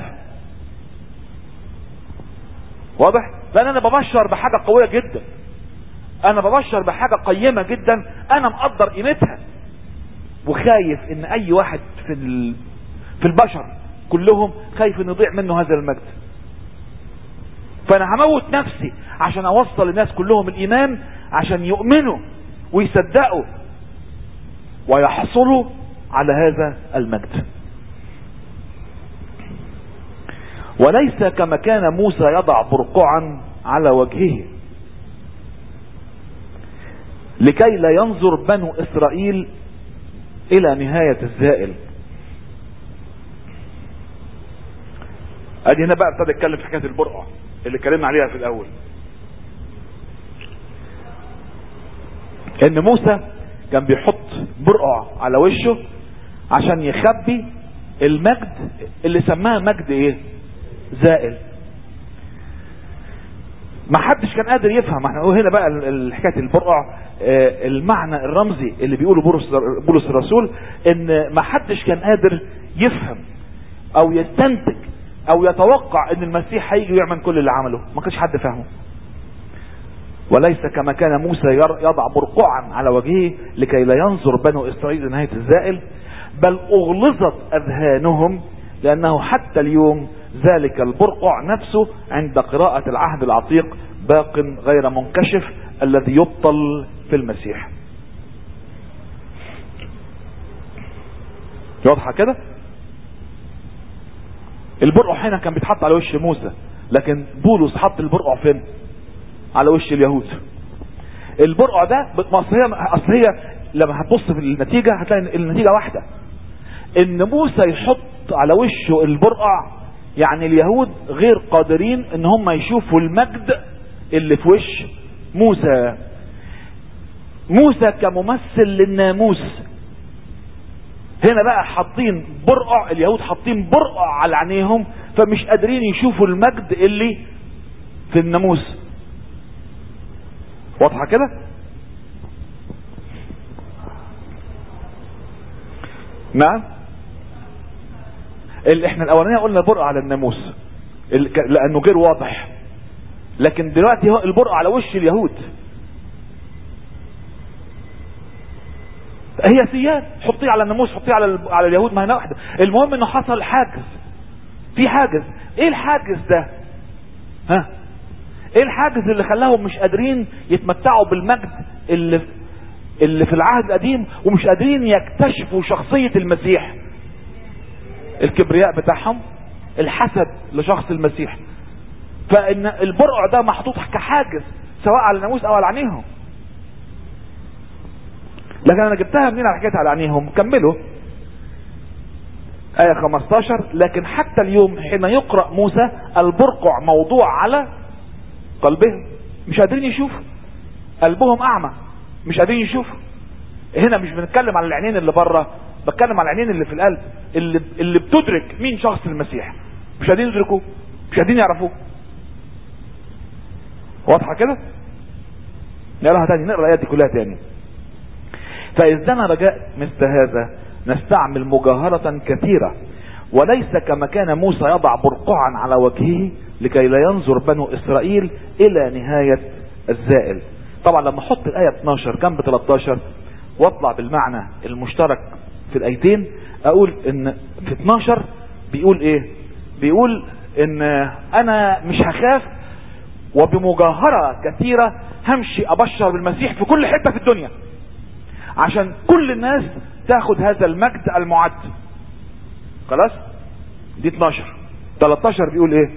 واضح؟ لأن أنا ببشر بحاجة قوية جدا أنا ببشر بحاجة قيمة جدا أنا مقدر قيمتها وخايف إن أي واحد في في البشر كلهم خايف إن يضيع منه هذا المجد فأنا هموت نفسي عشان أوصل الناس كلهم الإيمان عشان يؤمنوا ويصدقوا ويحصلوا على هذا المجد وليس كما كان موسى يضع برقعا على وجهه لكي لا ينظر بنو اسرائيل الى نهاية الزائل ادي هنا بقى ابتدى يتكلم في حكاية البرقع اللي اتكلمنا عليها في الاول ان موسى كان بيحط برقع على وشه عشان يخبي المجد اللي سماها مجد ايه زائل ما حدش كان قادر يفهم احنا هنا بقى حكايه البرقع اه المعنى الرمزي اللي بيقوله بولس الرسول ان ما حدش كان قادر يفهم او يستنتج او يتوقع ان المسيح هيجي ويعمل كل اللي عمله ما كانش حد فاهمه وليس كما كان موسى يضع برقعا على وجهه لكي لا ينظر بنو اسرائيل نهاية الزائل بل اغلظت اذهانهم لانه حتى اليوم ذلك البرقع نفسه عند قراءة العهد العتيق باق غير منكشف الذي يبطل في المسيح واضحة كده البرقع هنا كان بيتحط على وش موسى لكن بولس حط البرقع فين على وش اليهود البرقع ده اصل هي اصل هي لما هتبص في النتيجه هتلاقي النتيجه واحده ان موسى يحط على وشه البرقع يعني اليهود غير قادرين ان هم يشوفوا المجد اللي في وش موسى موسى كممثل للناموس هنا بقى حاطين برقع اليهود حاطين برقع على عينيهم فمش قادرين يشوفوا المجد اللي في الناموس واضحه كده نعم اللي احنا الاولانيه قلنا برقع على الناموس لانه غير واضح لكن دلوقتي هو البرقع على وش اليهود هي سياد حطيه على الناموس حطيه على على اليهود ما هي واحده المهم انه حصل حاجز في حاجز ايه الحاجز ده ها ايه الحاجز اللي خلاهم مش قادرين يتمتعوا بالمجد اللي اللي في العهد القديم ومش قادرين يكتشفوا شخصية المسيح الكبرياء بتاعهم الحسد لشخص المسيح فان البرقع ده محطوط كحاجز سواء على الناموس او على عينيهم لكن انا جبتها منين على حكايه على عينيهم كملوا آية 15 لكن حتى اليوم حين يقرأ موسى البرقع موضوع على قلبهم مش قادرين يشوفوا قلبهم أعمى مش قادرين يشوفوا هنا مش بنتكلم على العينين اللي بره بتكلم على العينين اللي في القلب اللي اللي بتدرك مين شخص المسيح مش قادرين يدركوه مش قادرين يعرفوه واضحه كده نقراها تاني نقرا الايات دي كلها تاني فإذ لنا رجاء مثل هذا نستعمل مجاهرة كثيرة وليس كما كان موسى يضع برقعا على وجهه لكي لا ينظر بنو إسرائيل إلى نهاية الزائل طبعا لما احط الآية 12 جنب 13 واطلع بالمعنى المشترك في الآيتين أقول إن في 12 بيقول إيه بيقول إن أنا مش هخاف وبمجاهرة كثيرة همشي أبشر بالمسيح في كل حتة في الدنيا عشان كل الناس تاخد هذا المجد المعد خلاص دي 12 13 بيقول ايه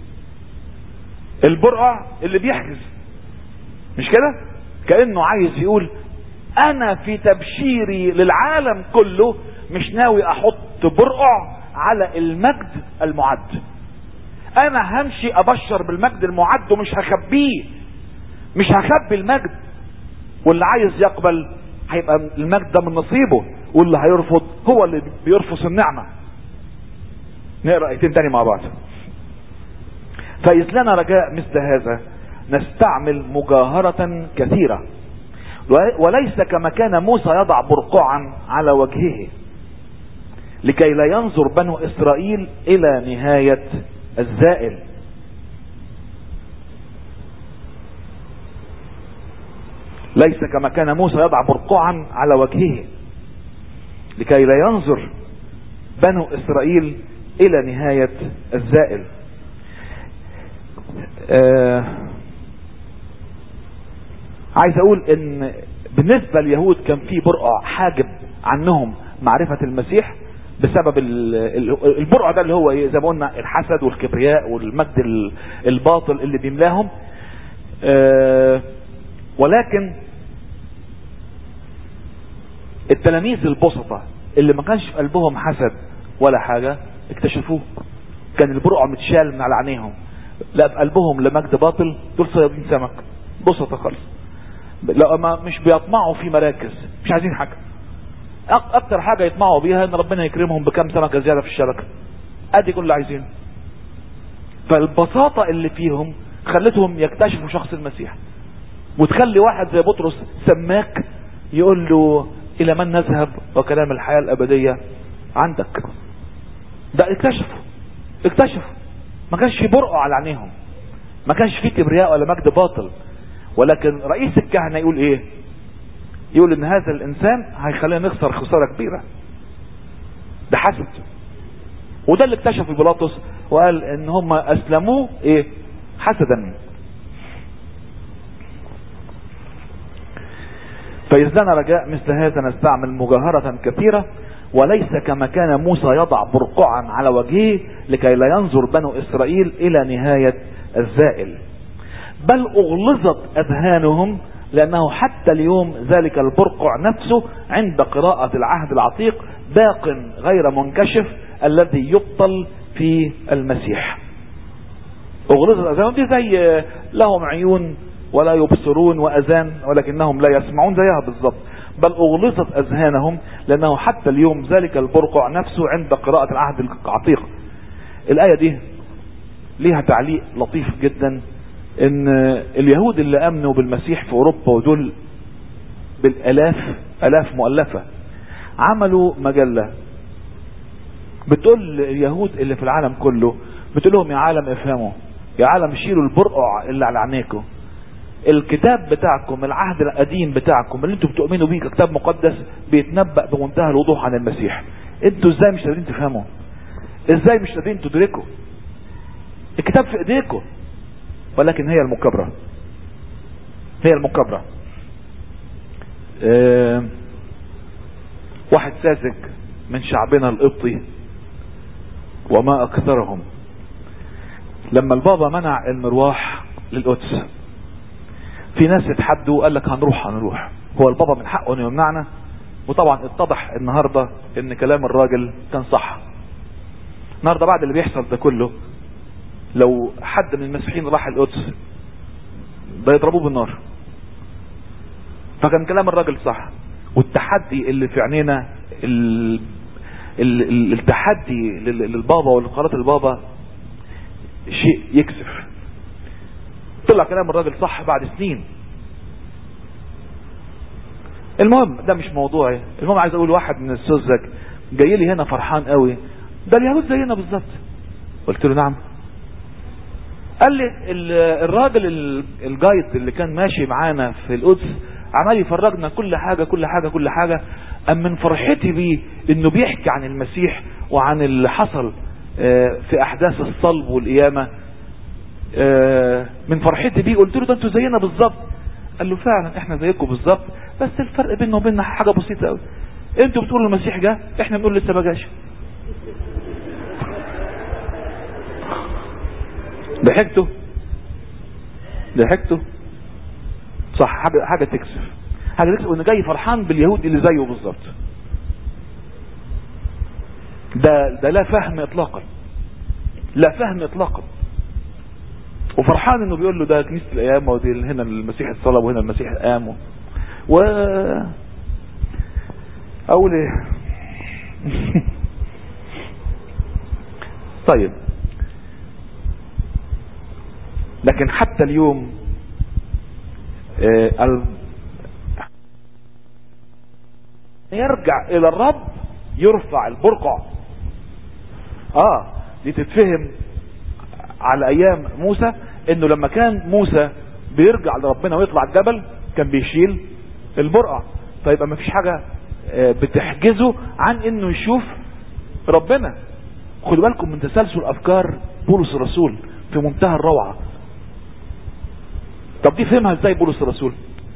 البرقع اللي بيحجز مش كده كأنه عايز يقول انا في تبشيري للعالم كله مش ناوي احط برقع على المجد المعد انا همشي ابشر بالمجد المعد ومش هخبيه مش هخبي المجد واللي عايز يقبل هيبقى المجد ده من نصيبه واللي هيرفض هو اللي بيرفض النعمة نقرأ ايتين تاني مع بعض فإذ لنا رجاء مثل هذا نستعمل مجاهرة كثيرة وليس كما كان موسى يضع برقعا على وجهه لكي لا ينظر بنو إسرائيل إلى نهاية الزائل ليس كما كان موسى يضع برقعا على وجهه لكي لا ينظر بنو اسرائيل الى نهاية الزائل آه عايز اقول ان بالنسبة لليهود كان في برقع حاجب عنهم معرفة المسيح بسبب البرقع ده اللي هو زي ما قلنا الحسد والكبرياء والمجد الباطل اللي بيملاهم آه ولكن التلاميذ البسطة اللي ما كانش في قلبهم حسد ولا حاجة اكتشفوه كان البرقع متشال من على عينيهم لا في قلبهم لمجد باطل دول صيادين سمك بسطة خالص لا ما مش بيطمعوا في مراكز مش عايزين حاجة اكتر حاجة يطمعوا بيها ان ربنا يكرمهم بكم سمكة زيادة في الشبكة ادي كل اللي عايزينه فالبساطة اللي فيهم خلتهم يكتشفوا شخص المسيح وتخلي واحد زي بطرس سماك يقول له الى من نذهب وكلام الحياة الابدية عندك ده اكتشفوا اكتشفوا ما كانش في برقع على عينيهم ما كانش في كبرياء ولا مجد باطل ولكن رئيس الكهنة يقول ايه يقول ان هذا الانسان هيخلينا نخسر خسارة كبيرة ده حسد وده اللي اكتشفه بيلاطس وقال ان هم اسلموه ايه حسدا فإذ لنا رجاء مثل هذا نستعمل مجاهرة كثيرة وليس كما كان موسى يضع برقعا على وجهه لكي لا ينظر بنو اسرائيل الى نهاية الزائل بل اغلظت اذهانهم لانه حتى اليوم ذلك البرقع نفسه عند قراءة العهد العتيق باق غير منكشف الذي يبطل في المسيح اغلظت اذهانهم دي زي لهم عيون ولا يبصرون واذان ولكنهم لا يسمعون زيها بالضبط بل اغلظت اذهانهم لانه حتى اليوم ذلك البرقع نفسه عند قراءة العهد العتيق الاية دي ليها تعليق لطيف جدا ان اليهود اللي امنوا بالمسيح في اوروبا ودول بالالاف الاف مؤلفة عملوا مجلة بتقول اليهود اللي في العالم كله بتقول لهم يا عالم افهموا يا عالم شيلوا البرقع اللي على عينيكم الكتاب بتاعكم العهد القديم بتاعكم اللي انتوا بتؤمنوا بيه ككتاب مقدس بيتنبأ بمنتهى الوضوح عن المسيح انتوا ازاي مش قادرين تفهموا ازاي مش قادرين تدركوا الكتاب في ايديكم ولكن هي المكابرة هي المكابرة اه واحد ساذج من شعبنا القبطي وما اكثرهم لما البابا منع المرواح للقدس في ناس اتحدوا وقال لك هنروح هنروح هو البابا من حقه انه يمنعنا وطبعا اتضح النهاردة ان كلام الراجل كان صح النهاردة بعد اللي بيحصل ده كله لو حد من المسيحيين راح القدس ده يضربوه بالنار فكان كلام الراجل صح والتحدي اللي في عينينا ال... ال... ال... التحدي للبابا ولقرارات البابا شيء يكسف طلع كلام الراجل صح بعد سنين المهم ده مش موضوعي المهم عايز اقول واحد من السذج جاي لي هنا فرحان قوي ده اليهود زينا بالظبط قلت له نعم قال لي الراجل الجايد اللي كان ماشي معانا في القدس عمال يفرجنا كل حاجة كل حاجة كل حاجة أم من فرحتي بيه انه بيحكي عن المسيح وعن اللي حصل في احداث الصلب والقيامة من فرحتي بيه قلت له ده انتوا زينا بالظبط قال له فعلا احنا زيكم بالظبط بس الفرق بيننا وبيننا حاجة بسيطة قوي انتوا بتقولوا المسيح جه احنا بنقول لسه ما جاش ضحكتوا ضحكتوا صح حاجة حاجة تكسف حاجة تكسف انه جاي فرحان باليهود اللي زيه بالظبط ده ده لا فهم اطلاقا لا فهم اطلاقا وفرحان انه بيقول له ده كنيسة القيامة ودي هنا المسيح اتصلب وهنا المسيح قام و اقول ايه طيب لكن حتى اليوم آه يرجع الى الرب يرفع البرقع اه دي تتفهم على ايام موسى انه لما كان موسى بيرجع لربنا ويطلع الجبل كان بيشيل البرقع فيبقى ما فيش حاجة آه بتحجزه عن انه يشوف ربنا خدوا بالكم من تسلسل افكار بولس الرسول في منتهى الروعة طب دي فهمها ازاي بولس الرسول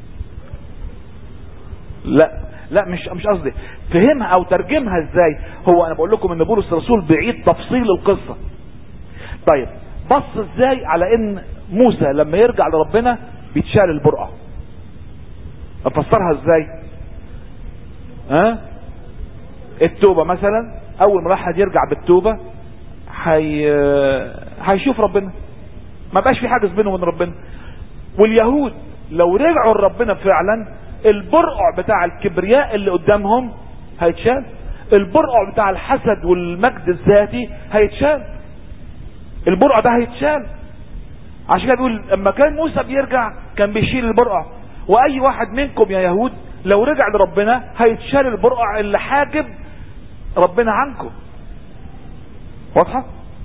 لا لا مش مش قصدي فهمها او ترجمها ازاي هو انا بقول لكم ان بولس الرسول بيعيد تفصيل القصة طيب بص ازاي على ان موسى لما يرجع لربنا بيتشال البرقع افسرها ازاي ها التوبة مثلا اول ما واحد يرجع بالتوبة هي هيشوف ربنا ما بقاش في حاجز بينه وبين ربنا واليهود لو رجعوا لربنا فعلا البرقع بتاع الكبرياء اللي قدامهم هيتشال البرقع بتاع الحسد والمجد الذاتي هيتشال البرقع ده هيتشال عشان كده بيقول لما كان موسى بيرجع كان بيشيل البرقع واي واحد منكم يا يهود لو رجع لربنا هيتشال البرقع اللي حاجب ربنا عنكم واضحة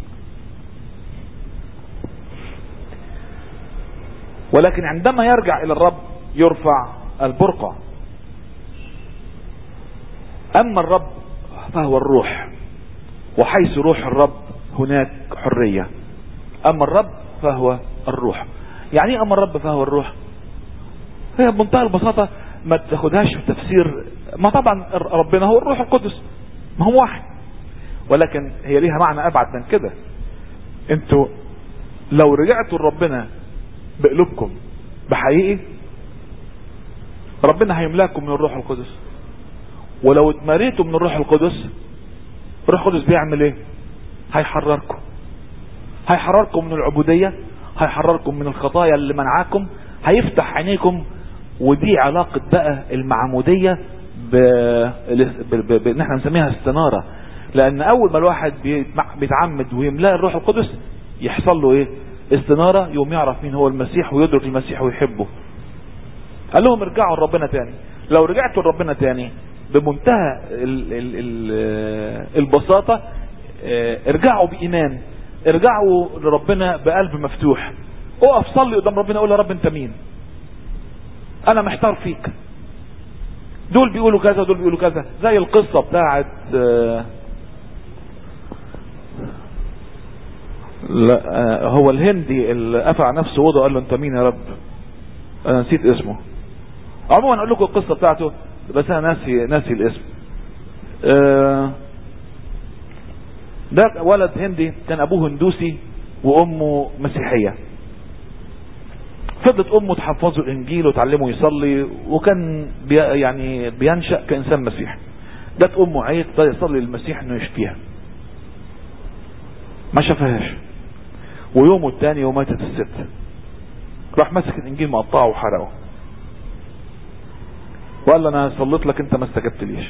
ولكن عندما يرجع الى الرب يرفع البرقع اما الرب فهو الروح وحيث روح الرب هناك حرية اما الرب فهو الروح يعني ايه اما الرب فهو الروح هي بمنتهى البساطة ما تاخدهاش في تفسير ما طبعا ربنا هو الروح القدس ما هو واحد ولكن هي ليها معنى ابعد من كده انتوا لو رجعتوا لربنا بقلوبكم بحقيقي ربنا هيملاكم من الروح القدس ولو اتمريتوا من الروح القدس الروح القدس بيعمل ايه هيحرركم هيحرركم من العبودية هيحرركم من الخطايا اللي منعاكم هيفتح عينيكم ودي علاقة بقى المعمودية ب... ب... ب... ب... احنا بنسميها استنارة لان اول ما الواحد بيتعمد ويملاه الروح القدس يحصل له ايه استنارة يوم يعرف مين هو المسيح ويدرك المسيح ويحبه قال لهم ارجعوا لربنا تاني لو رجعتوا لربنا تاني بمنتهى ال ال ال البساطة ارجعوا بإيمان ارجعوا لربنا بقلب مفتوح اقف صلي قدام ربنا قول يا رب انت مين انا محتار فيك دول بيقولوا كذا ودول بيقولوا كذا زي القصة بتاعت لا هو الهندي اللي قفع نفسه وضع قال له انت مين يا رب انا نسيت اسمه عموما اقول لكم القصة بتاعته بس انا ناسي ناسي الاسم ده ولد هندي كان ابوه هندوسي وامه مسيحية فضلت امه تحفظه الانجيل وتعلمه يصلي وكان بي يعني بينشأ كانسان مسيحي جت امه عيت يصلي للمسيح انه يشفيها ما شافهاش ويومه الثاني وماتت الست راح مسك الانجيل مقطعه وحرقه وقال له انا صليت لك انت ما استجبت ليش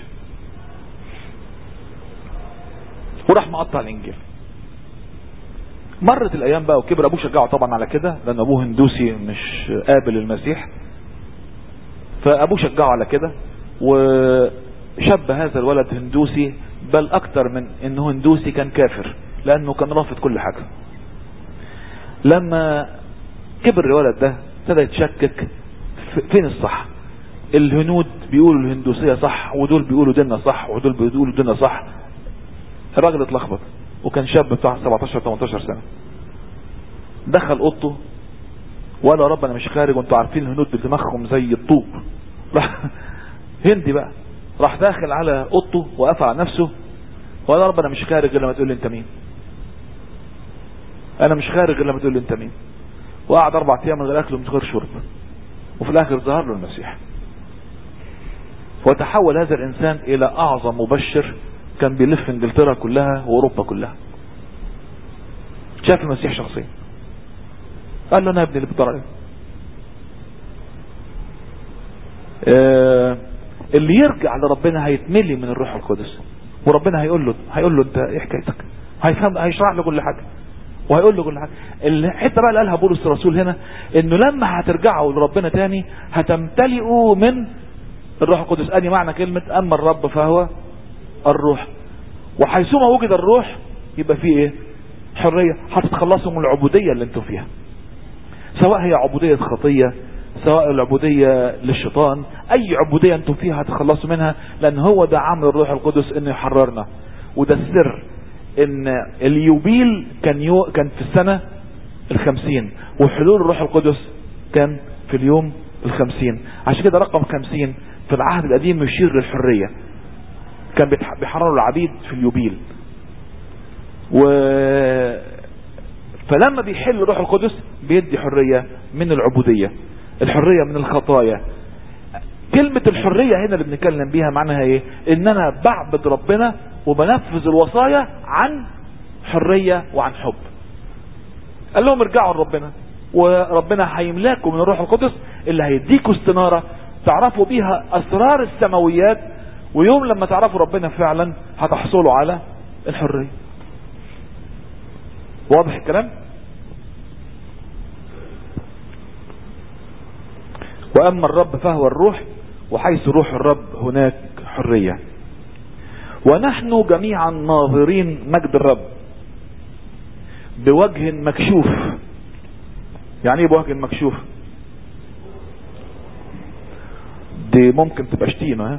وراح مقطع الانجيل مرت الايام بقى وكبر ابوه شجعه طبعا على كده لان ابوه هندوسي مش قابل المسيح فابوه شجعه على كده وشب هذا الولد هندوسي بل اكتر من انه هندوسي كان كافر لانه كان رافض كل حاجة لما كبر الولد ده ابتدى يتشكك فين الصح الهنود بيقولوا الهندوسية صح ودول بيقولوا ديننا صح ودول بيقولوا ديننا صح الراجل اتلخبط وكان شاب بتاع 17 18 سنة دخل اوضته وقال يا رب انا مش خارج وانتوا عارفين الهنود بدماغهم زي الطوب راح هندي بقى راح داخل على اوضته وقفل على نفسه وقال يا رب انا مش خارج غير لما تقول لي انت مين انا مش خارج غير لما تقول لي انت مين وقعد اربع ايام من غير اكل ومن غير شرب وفي الاخر ظهر له المسيح وتحول هذا الانسان الى اعظم مبشر كان بيلف انجلترا كلها واوروبا كلها شاف المسيح شخصيا قال له انا ابني اللي بتدور عليه آه اللي يرجع لربنا هيتملي من الروح القدس وربنا هيقول له هيقول له انت ايه حكايتك هيفهم هيشرح له كل حاجه وهيقول له كل حاجه الحته بقى اللي قالها بولس الرسول هنا انه لما هترجعوا لربنا تاني هتمتلئوا من الروح القدس ادي معنى كلمه اما الرب فهو الروح وحيثما وجد الروح يبقى فيه ايه حريه هتتخلصوا من العبوديه اللي انتم فيها سواء هي عبوديه خطيه سواء العبودية للشيطان اي عبودية انتم فيها هتخلصوا منها لان هو ده عمل الروح القدس انه يحررنا وده السر ان اليوبيل كان يو كان في السنة الخمسين وحلول الروح القدس كان في اليوم الخمسين عشان كده رقم خمسين في العهد القديم يشير للحرية كان بيحرروا العبيد في اليوبيل و فلما بيحل الروح القدس بيدي حرية من العبودية الحرية من الخطايا كلمة الحرية هنا اللي بنتكلم بيها معناها ايه ان انا بعبد ربنا وبنفذ الوصايا عن حرية وعن حب قال لهم ارجعوا لربنا وربنا هيملاكم من الروح القدس اللي هيديكوا استنارة تعرفوا بيها اسرار السماويات ويوم لما تعرفوا ربنا فعلا هتحصلوا على الحرية واضح الكلام واما الرب فهو الروح وحيث روح الرب هناك حرية ونحن جميعا ناظرين مجد الرب بوجه مكشوف يعني ايه بوجه مكشوف دي ممكن تبقى شتيمة ها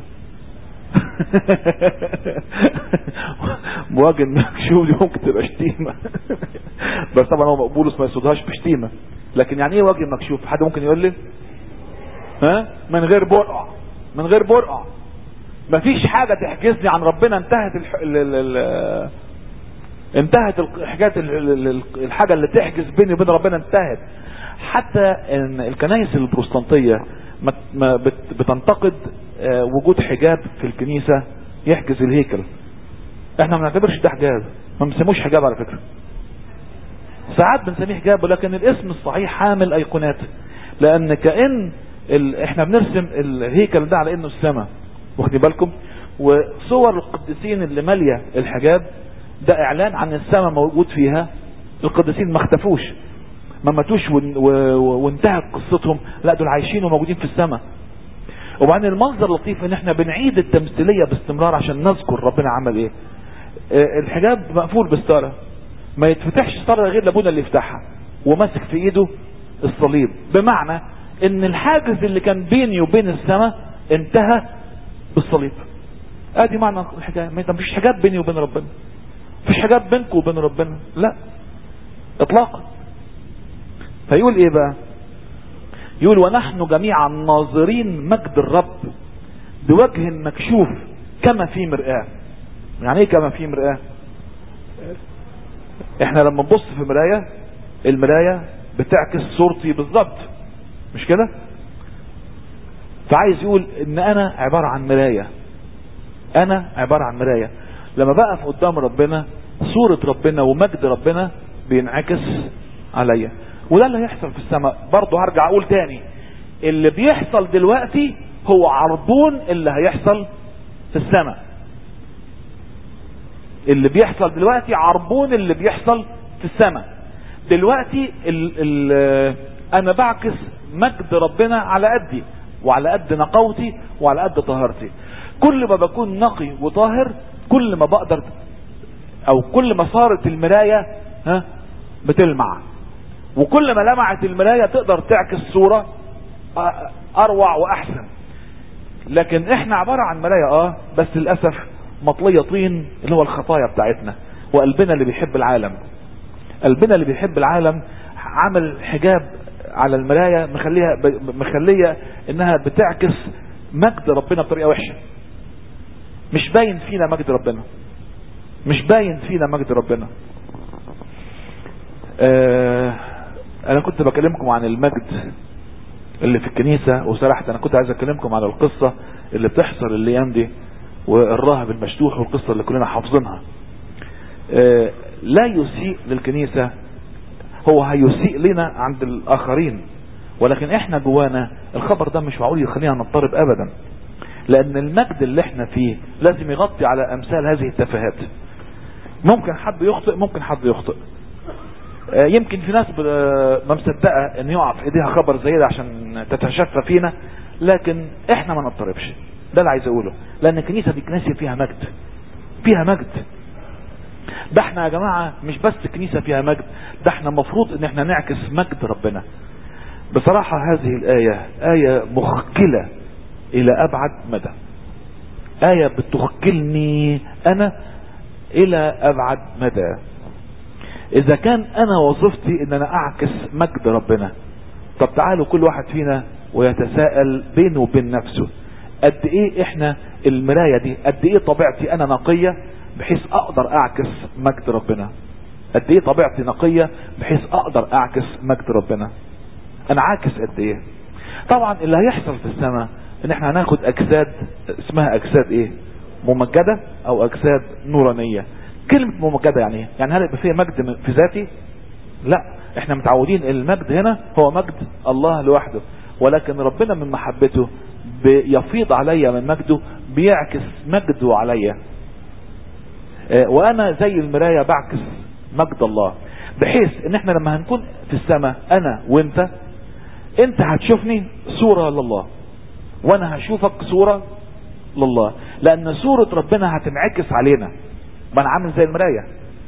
بوجه مكشوف دي ممكن تبقى شتيمة بس طبعا هو بولس ما يصدهاش بشتيمة لكن يعني ايه وجه مكشوف حد ممكن يقول لي ها من غير برقع من غير برقع مفيش حاجة تحجزني عن ربنا انتهت الح... ال... ال... ال... انتهت الحاجات الحاجة اللي تحجز بيني وبين ربنا انتهت حتى ان الكنائس البروستانتية ما بتنتقد وجود حجاب في الكنيسة يحجز الهيكل احنا ما بنعتبرش ده حجاب ما بنسموش حجاب على فكرة ساعات بنسميه حجاب ولكن الاسم الصحيح حامل ايقونات لان كأن ال... احنا بنرسم الهيكل ده على انه السماء واخدين بالكم وصور القديسين اللي مالية الحجاب ده اعلان عن السماء موجود فيها القديسين ما اختفوش ما ماتوش وانتهت قصتهم لا دول عايشين وموجودين في السماء وبعدين المنظر لطيف ان احنا بنعيد التمثيلية باستمرار عشان نذكر ربنا عمل ايه الحجاب مقفول بستارة ما يتفتحش ستارة غير لابونا اللي يفتحها وماسك في ايده الصليب بمعنى ان الحاجز اللي كان بيني وبين السماء انتهى بالصليب ادي معنى الحجاب ما فيش حجاب بيني وبين ربنا مفيش حجاب بينكم وبين ربنا لا اطلاقا فيقول ايه بقى يقول ونحن جميعا ناظرين مجد الرب بوجه مكشوف كما في مرآة يعني ايه كما في مرآة احنا لما نبص في مراية المراية بتعكس صورتي بالظبط مش كده فعايز يقول ان انا عبارة عن مراية انا عبارة عن مراية لما بقف قدام ربنا صورة ربنا ومجد ربنا بينعكس عليا وده اللي هيحصل في السماء برضه هرجع اقول تاني اللي بيحصل دلوقتي هو عربون اللي هيحصل في السماء اللي بيحصل دلوقتي عربون اللي بيحصل في السماء دلوقتي ال ال انا بعكس مجد ربنا على قدي وعلى قد نقاوتي وعلى قد طهارتي كل ما بكون نقي وطاهر كل ما بقدر او كل ما صارت المراية ها بتلمع وكل ما لمعت المراية تقدر تعكس صورة اروع واحسن لكن احنا عبارة عن مراية اه بس للأسف مطلية طين اللي هو الخطايا بتاعتنا وقلبنا اللي بيحب العالم قلبنا اللي بيحب العالم عمل حجاب على المراية مخليها مخلية انها بتعكس مجد ربنا بطريقة وحشة مش باين فينا مجد ربنا مش باين فينا مجد ربنا آه انا كنت بكلمكم عن المجد اللي في الكنيسة وسرحت انا كنت عايز اكلمكم على القصة اللي بتحصل الايام دي والراهب المشتوح والقصة اللي كلنا حافظينها آه لا يسيء للكنيسة هو هيسيء لنا عند الاخرين ولكن احنا جوانا الخبر ده مش معقول يخلينا نضطرب ابدا لان المجد اللي احنا فيه لازم يغطي على امثال هذه التفاهات ممكن حد يخطئ ممكن حد يخطئ يمكن في ناس ما مصدقه ان يقع في ايديها خبر زي ده عشان تتشفى فينا لكن احنا ما نضطربش ده اللي عايز اقوله لان الكنيسه دي كنيسه فيها مجد فيها مجد ده احنا يا جماعه مش بس كنيسه فيها مجد ده احنا المفروض ان احنا نعكس مجد ربنا بصراحه هذه الايه ايه مخجله الى ابعد مدى ايه بتخجلني انا الى ابعد مدى اذا كان انا وظيفتي ان انا اعكس مجد ربنا طب تعالوا كل واحد فينا ويتساءل بينه وبين نفسه قد ايه احنا المراية دي قد ايه طبيعتي انا نقية بحيث اقدر اعكس مجد ربنا قد ايه طبيعتي نقية بحيث اقدر اعكس مجد ربنا انا عاكس قد ايه طبعا اللي هيحصل في السماء ان احنا هناخد اجساد اسمها اجساد ايه ممجدة او اجساد نورانية كلمة ممجدة يعني ايه يعني هل يبقى فيها مجد في ذاتي لا احنا متعودين المجد هنا هو مجد الله لوحده ولكن ربنا من محبته بيفيض عليا من مجده بيعكس مجده عليا اه وانا زي المراية بعكس مجد الله بحيث ان احنا لما هنكون في السماء انا وانت انت هتشوفني صورة لله وانا هشوفك صورة لله لان صورة ربنا هتنعكس علينا ما انا عامل زي المراية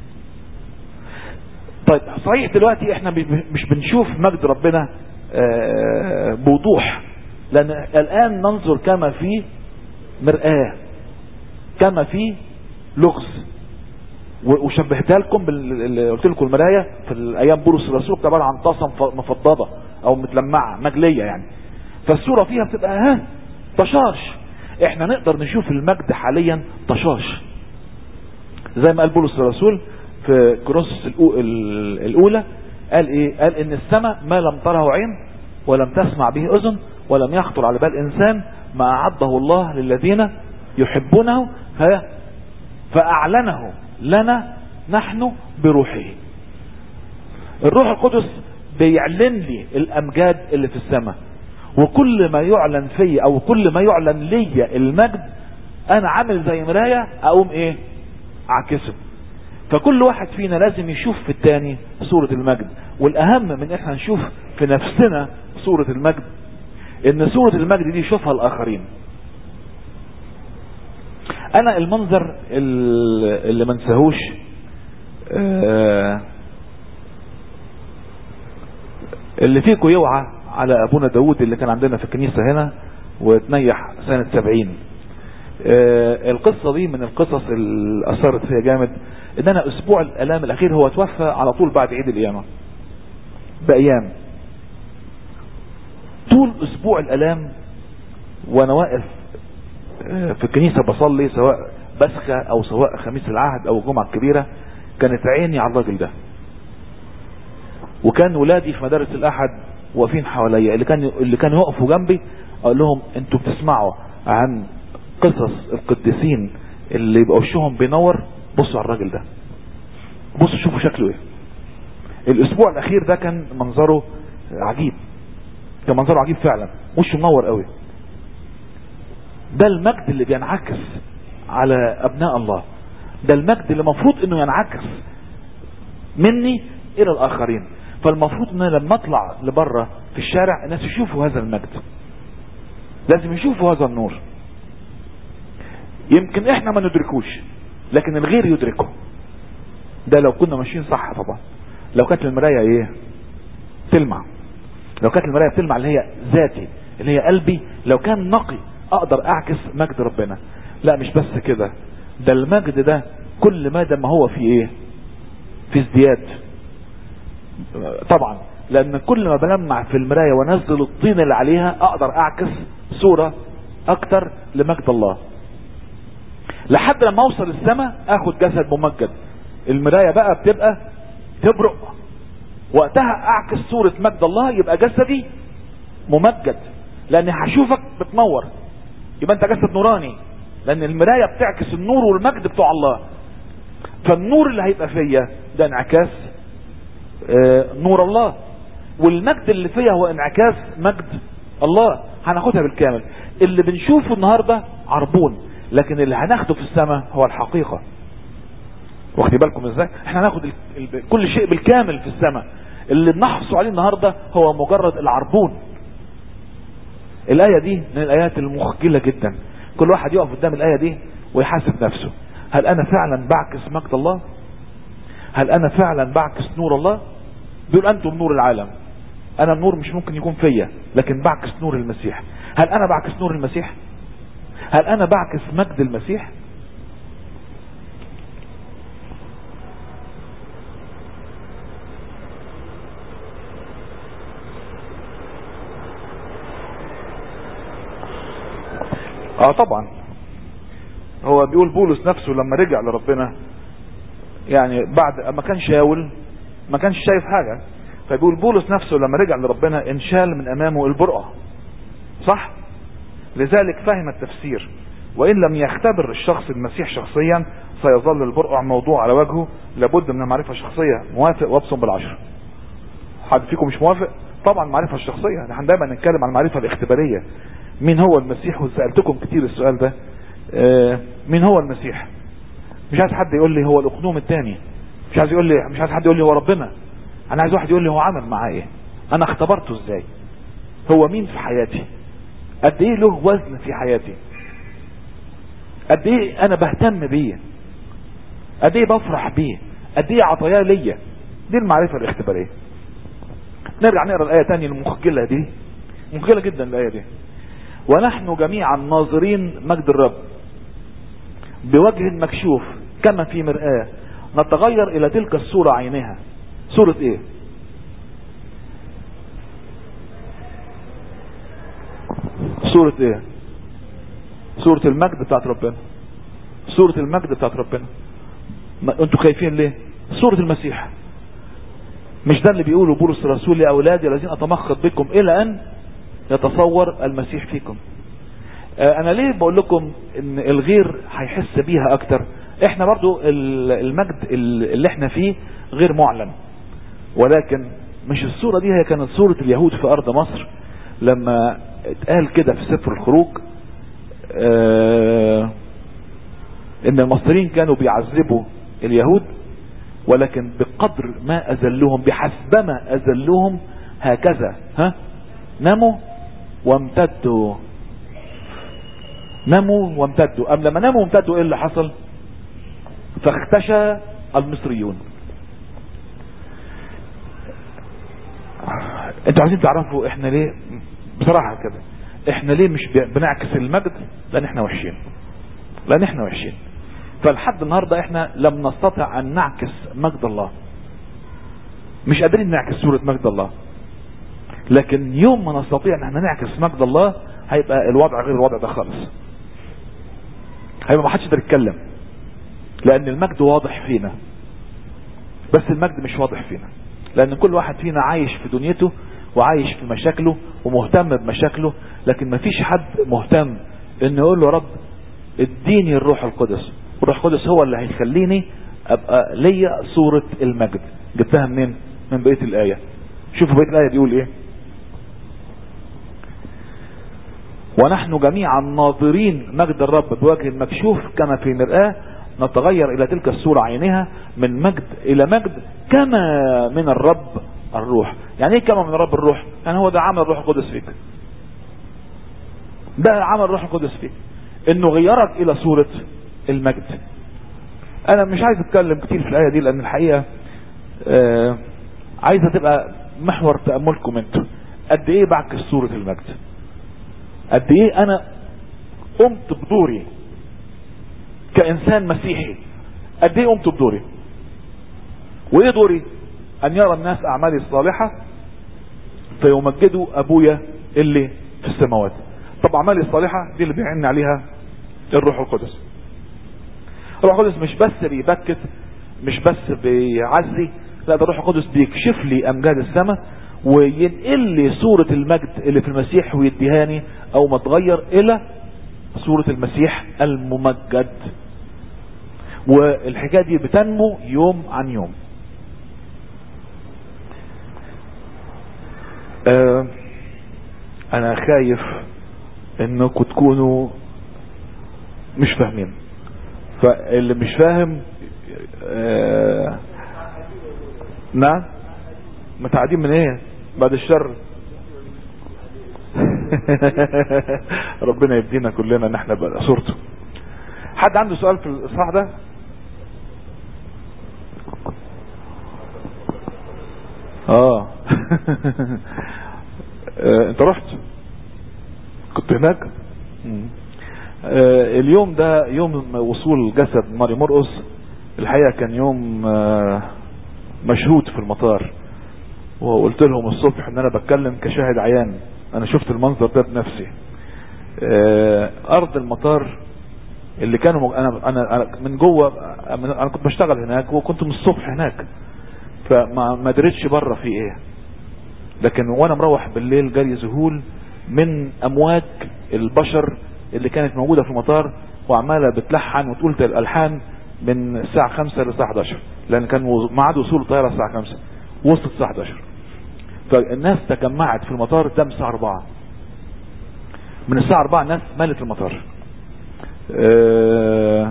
طيب صحيح دلوقتي احنا مش بنشوف مجد ربنا اه بوضوح لان الان ننظر كما في مرآة كما في لغز وشبهتها لكم اللي قلت لكم المرايه في الايام بولس الرسول عباره عن طاسه مفضضه او متلمعه مجليه يعني فالصوره فيها بتبقى ها طشاش احنا نقدر نشوف المجد حاليا طشاش زي ما قال بولس الرسول في كورنثوس الأو- ال- الاولى قال ايه قال ان السماء ما لم تره عين ولم تسمع به اذن ولم يخطر على بال انسان ما اعده الله للذين يحبونه ف- فاعلنه لنا نحن بروحه الروح القدس بيعلن لي الامجاد اللي في السماء وكل ما يعلن في او كل ما يعلن لي المجد انا عامل زي مراية اقوم ايه اعكسه فكل واحد فينا لازم يشوف في التاني صورة المجد والاهم من احنا نشوف في نفسنا صورة المجد ان صورة المجد دي يشوفها الاخرين انا المنظر ال- اللي منساهوش آه، اللي فيكم يوعى على ابونا داود اللي كان عندنا في الكنيسة هنا وتنيح سنة سبعين آه، القصة دي من القصص اللي اثرت فيها جامد ان انا اسبوع الالام الاخير هو توفى على طول بعد عيد القيامة بايام طول اسبوع الالام وانا واقف آه، في الكنيسة بصلي سواء بسخة او سواء خميس العهد او الجمعة الكبيرة كانت عيني على الراجل ده وكان ولادي في مدارس الاحد واقفين حواليا اللي كان اللي كانوا يقفوا جنبي اقول لهم انتوا بتسمعوا عن قصص القديسين اللي يبقى وشهم بينور بصوا على الراجل ده بصوا شوفوا شكله ايه الاسبوع الاخير ده كان منظره عجيب كان منظره عجيب فعلا وشه منور قوي ده المجد اللي بينعكس على ابناء الله ده المجد اللي المفروض انه ينعكس مني الى الاخرين فالمفروض ان أنا لما اطلع لبره في الشارع الناس يشوفوا هذا المجد لازم يشوفوا هذا النور يمكن احنا ما ندركوش لكن الغير يدركه ده لو كنا ماشيين صح طبعا لو كانت المرايه ايه تلمع لو كانت المرايه بتلمع اللي هي ذاتي اللي هي قلبي لو كان نقي اقدر اعكس مجد ربنا لا مش بس كده ده المجد ده كل ما ده ما هو في ايه في ازدياد طبعا لان كل ما بلمع في المراية وانزل الطين اللي عليها اقدر اعكس صورة اكتر لمجد الله لحد لما اوصل السماء اخد جسد ممجد المراية بقى بتبقى تبرق وقتها اعكس صورة مجد الله يبقى جسدي ممجد لاني هشوفك بتنور يبقى انت جسد نوراني لان المراية بتعكس النور والمجد بتوع الله فالنور اللي هيبقى فيا ده انعكاس آه، نور الله والمجد اللي فيها هو انعكاس مجد الله هناخدها بالكامل اللي بنشوفه النهاردة عربون لكن اللي هناخده في السماء هو الحقيقة واخدي بالكم ازاي احنا هناخد ال- ال- كل شيء بالكامل في السماء اللي بنحصل عليه النهاردة هو مجرد العربون الآية دي من الآيات المخجلة جدا كل واحد يقف قدام الآية دي ويحاسب نفسه هل أنا فعلا بعكس مجد الله هل أنا فعلا بعكس نور الله بيقول أنتم نور العالم أنا النور مش ممكن يكون فيا لكن بعكس نور المسيح هل أنا بعكس نور المسيح هل أنا بعكس مجد المسيح اه طبعا هو بيقول بولس نفسه لما رجع لربنا يعني بعد ما كان شاول ما كانش شايف حاجة فبيقول بولس نفسه لما رجع لربنا انشال من امامه البرقع صح لذلك فهم التفسير وان لم يختبر الشخص المسيح شخصيا سيظل البرقع موضوع على وجهه لابد من معرفة شخصية موافق وابصم بالعشر حد فيكم مش موافق طبعا المعرفة الشخصية نحن دايما نتكلم عن المعرفة الاختبارية مين هو المسيح وسألتكم كتير السؤال ده آه مين هو المسيح مش عايز حد يقول لي هو الاقنوم الثاني مش عايز يقول لي مش عايز حد يقول لي هو ربنا انا عايز واحد يقول لي هو عمل معايا ايه انا اختبرته ازاي هو مين في حياتي قد ايه له وزن في حياتي قد ايه انا بهتم بيه قد ايه بفرح بيه قد ايه عطاياه ليا دي المعرفة الاختبارية نرجع نقرا الايه تانية المخجلة دي مخجلة جدا الايه دي ونحن جميعا ناظرين مجد الرب بوجه مكشوف كما في مرآة نتغير الى تلك الصورة عينها صورة ايه صورة ايه صورة المجد بتاعت ربنا صورة المجد بتاعت ربنا ما انتوا خايفين ليه صورة المسيح مش ده اللي بيقوله بولس الرسول لاولادي الذين اتمخض بكم الى ان يتصور المسيح فيكم آه انا ليه بقول لكم ان الغير هيحس بيها اكتر احنا برضو المجد اللي احنا فيه غير معلن ولكن مش الصورة دي هي كانت صورة اليهود في ارض مصر لما اتقال كده في سفر الخروج اه ان المصريين كانوا بيعذبوا اليهود ولكن بقدر ما اذلهم بحسبما اذلهم هكذا ها نموا وامتدوا نموا وامتدوا ام لما نموا وامتدوا ايه اللي حصل فاختشى المصريون انتوا عايزين تعرفوا احنا ليه بصراحة كده احنا ليه مش بنعكس المجد لان احنا وحشين لان احنا وحشين فلحد النهاردة احنا لم نستطع ان نعكس مجد الله مش قادرين نعكس صورة مجد الله لكن يوم ما نستطيع ان احنا نعكس مجد الله هيبقى الوضع غير الوضع ده خالص هيبقى ما حدش يقدر يتكلم لان المجد واضح فينا بس المجد مش واضح فينا لان كل واحد فينا عايش في دنيته وعايش في مشاكله ومهتم بمشاكله لكن مفيش حد مهتم انه يقول له رب اديني الروح القدس الروح القدس هو اللي هيخليني ابقى ليا صورة المجد جبتها منين من بقية الاية شوفوا بقية الاية بيقول ايه ونحن جميعا ناظرين مجد الرب بوجه مكشوف كما في مرآة نتغير الى تلك الصورة عينها من مجد الى مجد كما من الرب الروح يعني ايه كما من الرب الروح يعني هو ده عمل الروح القدس فيك ده عمل الروح القدس فيك انه غيرك الى صورة المجد انا مش عايز اتكلم كتير في الاية دي لان الحقيقة آه عايزة تبقى محور تأملكم انتوا قد ايه بعكس صورة المجد قد ايه انا قمت بدوري كانسان مسيحي قد ايه قمت بدوري وايه دوري ان يرى الناس اعمالي الصالحة فيمجدوا ابويا اللي في السماوات طب اعمالي الصالحة دي اللي بيعني عليها الروح القدس الروح القدس مش بس بيبكت مش بس بيعزي لا ده الروح القدس بيكشف لي امجاد السماء وينقل لي صورة المجد اللي في المسيح ويديهاني او ما تغير الى صورة المسيح الممجد والحكاية دي بتنمو يوم عن يوم آه انا خايف انكم تكونوا مش فاهمين فاللي مش فاهم آه نعم متعدين من ايه بعد الشر ربنا يدينا كلنا ان احنا بقى صورته حد عنده سؤال في الاصحاح ده اه انت رحت كنت هناك آه اليوم ده يوم وصول جسد ماري مرقس الحقيقة كان يوم آه مشهود في المطار وقلت لهم الصبح ان انا بتكلم كشاهد عيان انا شفت المنظر ده بنفسي آه ارض المطار اللي كانوا انا انا من جوه انا كنت بشتغل هناك وكنت من الصبح هناك فما ما دريتش بره في ايه لكن وانا مروح بالليل جالي ذهول من امواج البشر اللي كانت موجودة في المطار وعمالة بتلحن وتقول الالحان من الساعة 5 للساعة 11 لان كان ميعاد وصول الطيارة الساعة 5 وصلت الساعة 11 فالناس تجمعت في المطار قدام الساعة 4 من الساعة 4 الناس ملت المطار أه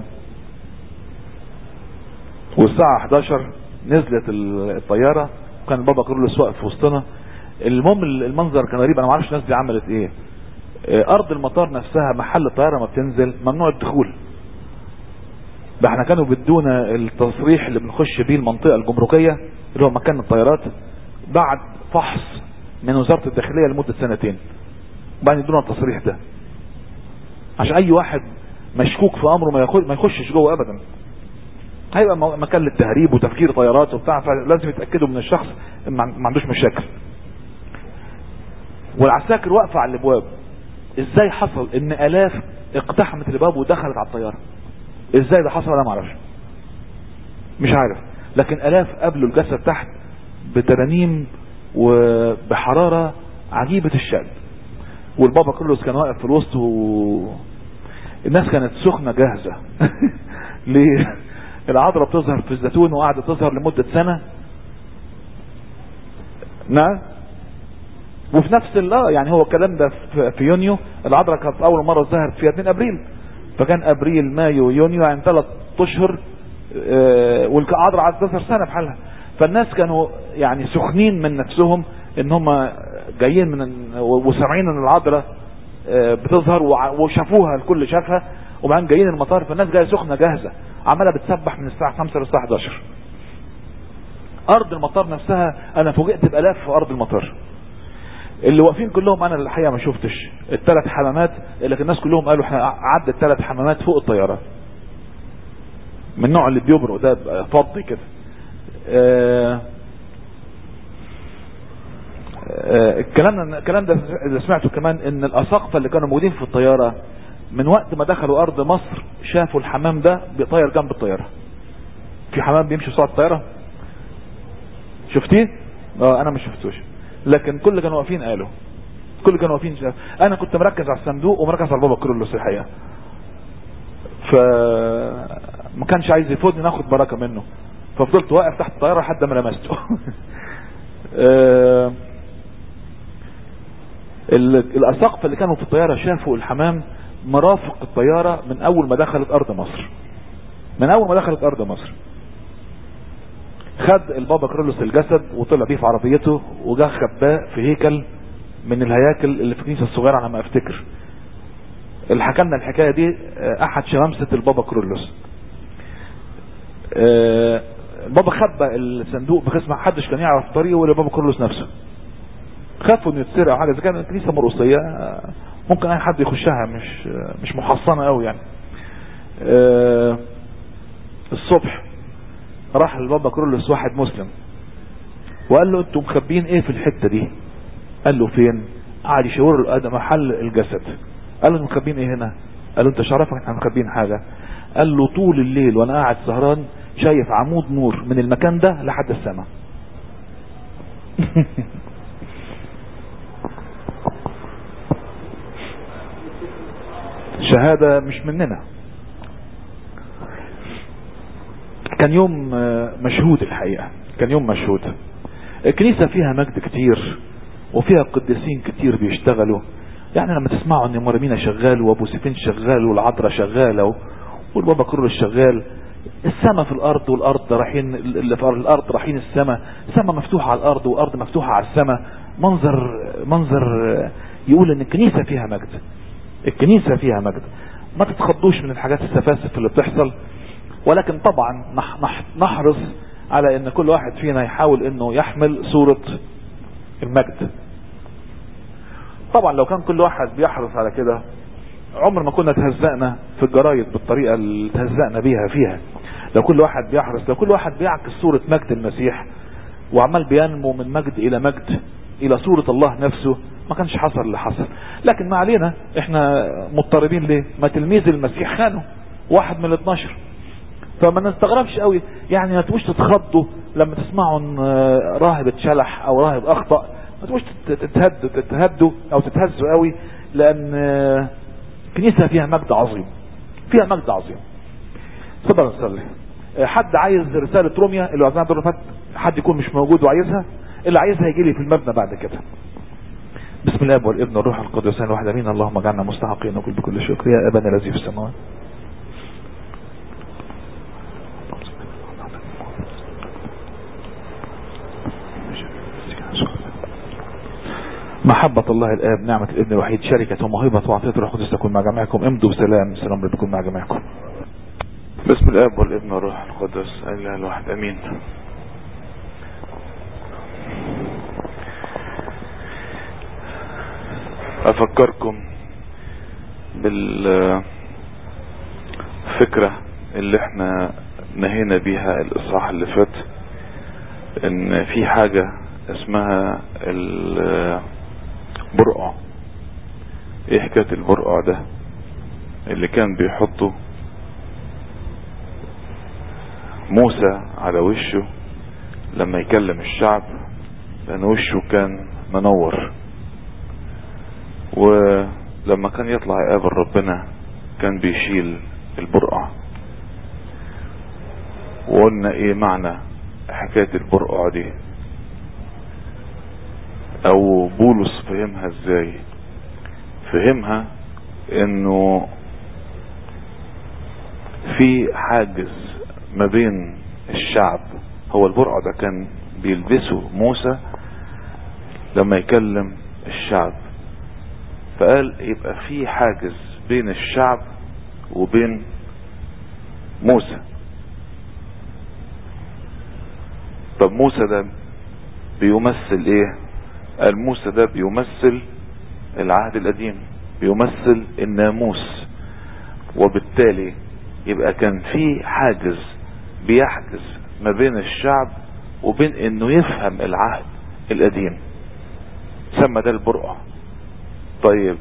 والساعة 11 نزلت الطيارة وكان بابا كارلوس واقف في وسطنا المهم المنظر كان غريب انا ما اعرفش الناس دي عملت ايه ارض المطار نفسها محل الطيارة ما بتنزل ممنوع الدخول ده احنا كانوا بدونا التصريح اللي بنخش بيه المنطقة الجمركية اللي هو مكان الطيارات بعد فحص من وزارة الداخلية لمدة سنتين بعدين يدونا التصريح ده عشان اي واحد مشكوك في امره ما ما يخشش جوه ابدا هيبقى مكان للتهريب وتفكير طيارات وبتاع فلازم يتاكدوا من الشخص ما عندوش مشاكل والعساكر واقفه على الابواب ازاي حصل ان الاف اقتحمت الباب ودخلت على الطيارة ازاي ده حصل انا ما اعرفش مش عارف لكن الاف قبلوا الجسد تحت بترانيم وبحرارة عجيبة الشأن والبابا كرولوس كان واقف في الوسط و... الناس كانت سخنة جاهزة ليه العذراء بتظهر في الزيتون وقعدت تظهر لمدة سنة نعم وفي نفس اه يعني هو الكلام ده في يونيو العذراء كانت اول مرة ظهرت في 2 ابريل فكان ابريل مايو يونيو يعني ثلاث اشهر آه والعذراء عايزة تظهر سنة بحالها فالناس كانوا يعني سخنين من نفسهم ان هم جايين من وسامعين ان العذراء آه بتظهر وشافوها الكل شافها وبعدين جايين المطار فالناس جايه سخنه جاهزه عماله بتسبح من الساعه 5 للساعه 11 ارض المطار نفسها انا فوجئت بالاف في ارض المطار اللي واقفين كلهم انا الحقيقه ما شفتش الثلاث حمامات لكن الناس كلهم قالوا احنا عدت ثلاث حمامات فوق الطياره من النوع اللي بيبرق ده فضي كده آه آه الكلام الكلام ده اللي سمعته كمان ان الاساقفه اللي كانوا موجودين في الطياره من وقت ما دخلوا ارض مصر شافوا الحمام ده بيطير جنب الطياره في حمام بيمشي بسرعه الطياره شفتيه اه انا ما شفتوش لكن كل كانوا واقفين قالوا كل كانوا واقفين شاف. انا كنت مركز على الصندوق ومركز على البابا كرولوس الحقيقه ف ما كانش عايز يفوتني ناخد بركه منه ففضلت واقف تحت الطياره لحد ما لمسته آه الاساقفه اللي كانوا في الطياره شافوا الحمام مرافق الطياره من اول ما دخلت ارض مصر من اول ما دخلت ارض مصر خد البابا كرولوس الجسد وطلع بيه في عربيته وجا خباه في هيكل من الهياكل اللي في الكنيسه الصغيره على ما افتكر اللي حكى لنا الحكايه دي احد شمامسه البابا كرولوس البابا خبى الصندوق بحيث ما حدش كان يعرف طريقه ولا بابا كرولوس نفسه خافوا انه يتسرق او حاجه اذا كانت الكنيسه مرقصيه ممكن اي حد يخشها مش مش محصنه قوي يعني الصبح راح للبابا كرولوس واحد مسلم وقال له انتوا مخبين ايه في الحته دي قال له فين قعد يشاور له ده محل الجسد قال له مخبين ايه هنا قال له انت شرفك احنا مخبين حاجه قال له طول الليل وانا قاعد سهران شايف عمود نور من المكان ده لحد السماء شهادة مش مننا كان يوم مشهود الحقيقة كان يوم مشهود الكنيسة فيها مجد كتير وفيها قديسين كتير بيشتغلوا يعني لما تسمعوا ان مرمينا شغال وابو سيفين شغال والعذراء شغالة والبابا كرولوس شغال السماء في الارض والارض رايحين اللي في الارض رايحين السماء السماء مفتوحة على الارض والارض مفتوحة على السماء منظر منظر يقول ان الكنيسة فيها مجد الكنيسة فيها مجد ما تتخضوش من الحاجات السفاسف اللي بتحصل ولكن طبعا نح نح نحرص على ان كل واحد فينا يحاول انه يحمل صورة المجد طبعا لو كان كل واحد بيحرص على كده عمر ما كنا تهزقنا في الجرايد بالطريقة اللي تهزقنا بيها فيها لو كل واحد بيحرص لو كل واحد بيعكس صورة مجد المسيح وعمال بينمو من مجد الى مجد الى صورة الله نفسه ما كانش حصل اللي حصل لكن ما علينا احنا مضطربين ليه ما تلميذ المسيح خانه واحد من الاثناشر فما نستغربش قوي يعني ما تبقوش تتخضوا لما تسمعوا ان راهب اتشلح او راهب اخطأ ما تبقوش تتهدوا تتهدوا او تتهزوا قوي لان الكنيسة فيها مجد عظيم فيها مجد عظيم صدق نصلي حد عايز رسالة روميا اللي وزنها دور فات حد يكون مش موجود وعايزها اللي عايزها يجي لي في المبنى بعد كده بسم الله والابن والروح القدس الواحد امين اللهم اجعلنا مستحقين نقول بكل شكر يا ابانا الذي في السماوات محبة الله الآب نعمة الابن الوحيد شركة وموهبة وعطية الروح القدس تكون مع جميعكم امضوا بسلام سلام ربكم مع جميعكم بسم الاب والابن والروح القدس الاله الواحد امين افكركم بالفكرة اللي احنا نهينا بيها الاصحاح اللي فات ان في حاجة اسمها البرقع ايه حكاية البرقع ده اللي كان بيحطه موسى على وشه لما يكلم الشعب لان وشه كان منور ولما كان يطلع يقابل ربنا كان بيشيل البرقع وقلنا ايه معنى حكاية البرقع دي او بولس فهمها ازاي فهمها انه في حاجز ما بين الشعب هو البرقع ده كان بيلبسه موسى لما يكلم الشعب فقال يبقى في حاجز بين الشعب وبين موسى طب موسى ده بيمثل ايه قال موسى ده بيمثل العهد القديم بيمثل الناموس وبالتالي يبقى كان في حاجز بيحجز ما بين الشعب وبين انه يفهم العهد القديم سمى ده البرقع طيب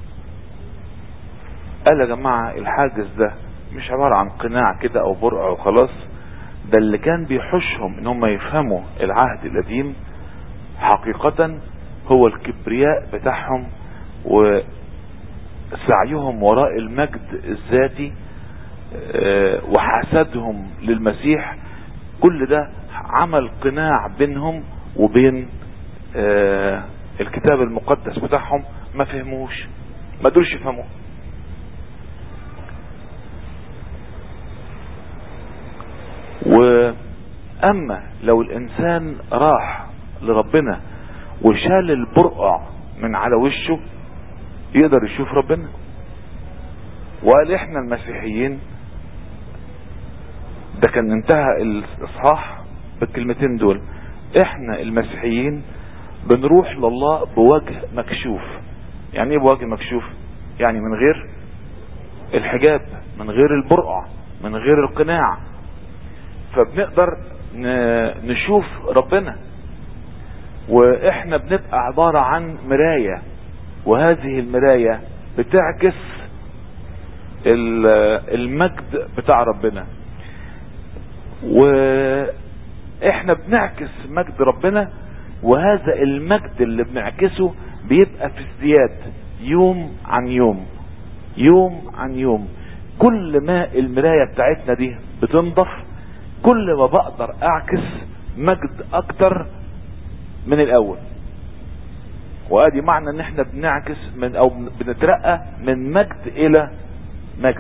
قال يا جماعة الحاجز ده مش عبارة عن قناع كده او برقع وخلاص ده اللي كان بيحشهم ان هم يفهموا العهد القديم حقيقة هو الكبرياء بتاعهم وسعيهم وراء المجد الذاتي وحسدهم للمسيح كل ده عمل قناع بينهم وبين الكتاب المقدس بتاعهم ما فهموش ما قدروش يفهموه واما لو الانسان راح لربنا وشال البرقع من على وشه يقدر يشوف ربنا وقال احنا المسيحيين ده كان انتهى الاصحاح بالكلمتين دول احنا المسيحيين بنروح لله بوجه مكشوف يعني ايه بوجه مكشوف يعني من غير الحجاب من غير البرقع من غير القناع فبنقدر نشوف ربنا واحنا بنبقى عبارة عن مراية وهذه المراية بتعكس المجد بتاع ربنا واحنا بنعكس مجد ربنا وهذا المجد اللي بنعكسه بيبقى في ازدياد يوم عن يوم يوم عن يوم كل ما المراية بتاعتنا دي بتنضف كل ما بقدر اعكس مجد اكتر من الاول وادي معنى ان احنا بنعكس من او بنترقى من مجد الى مجد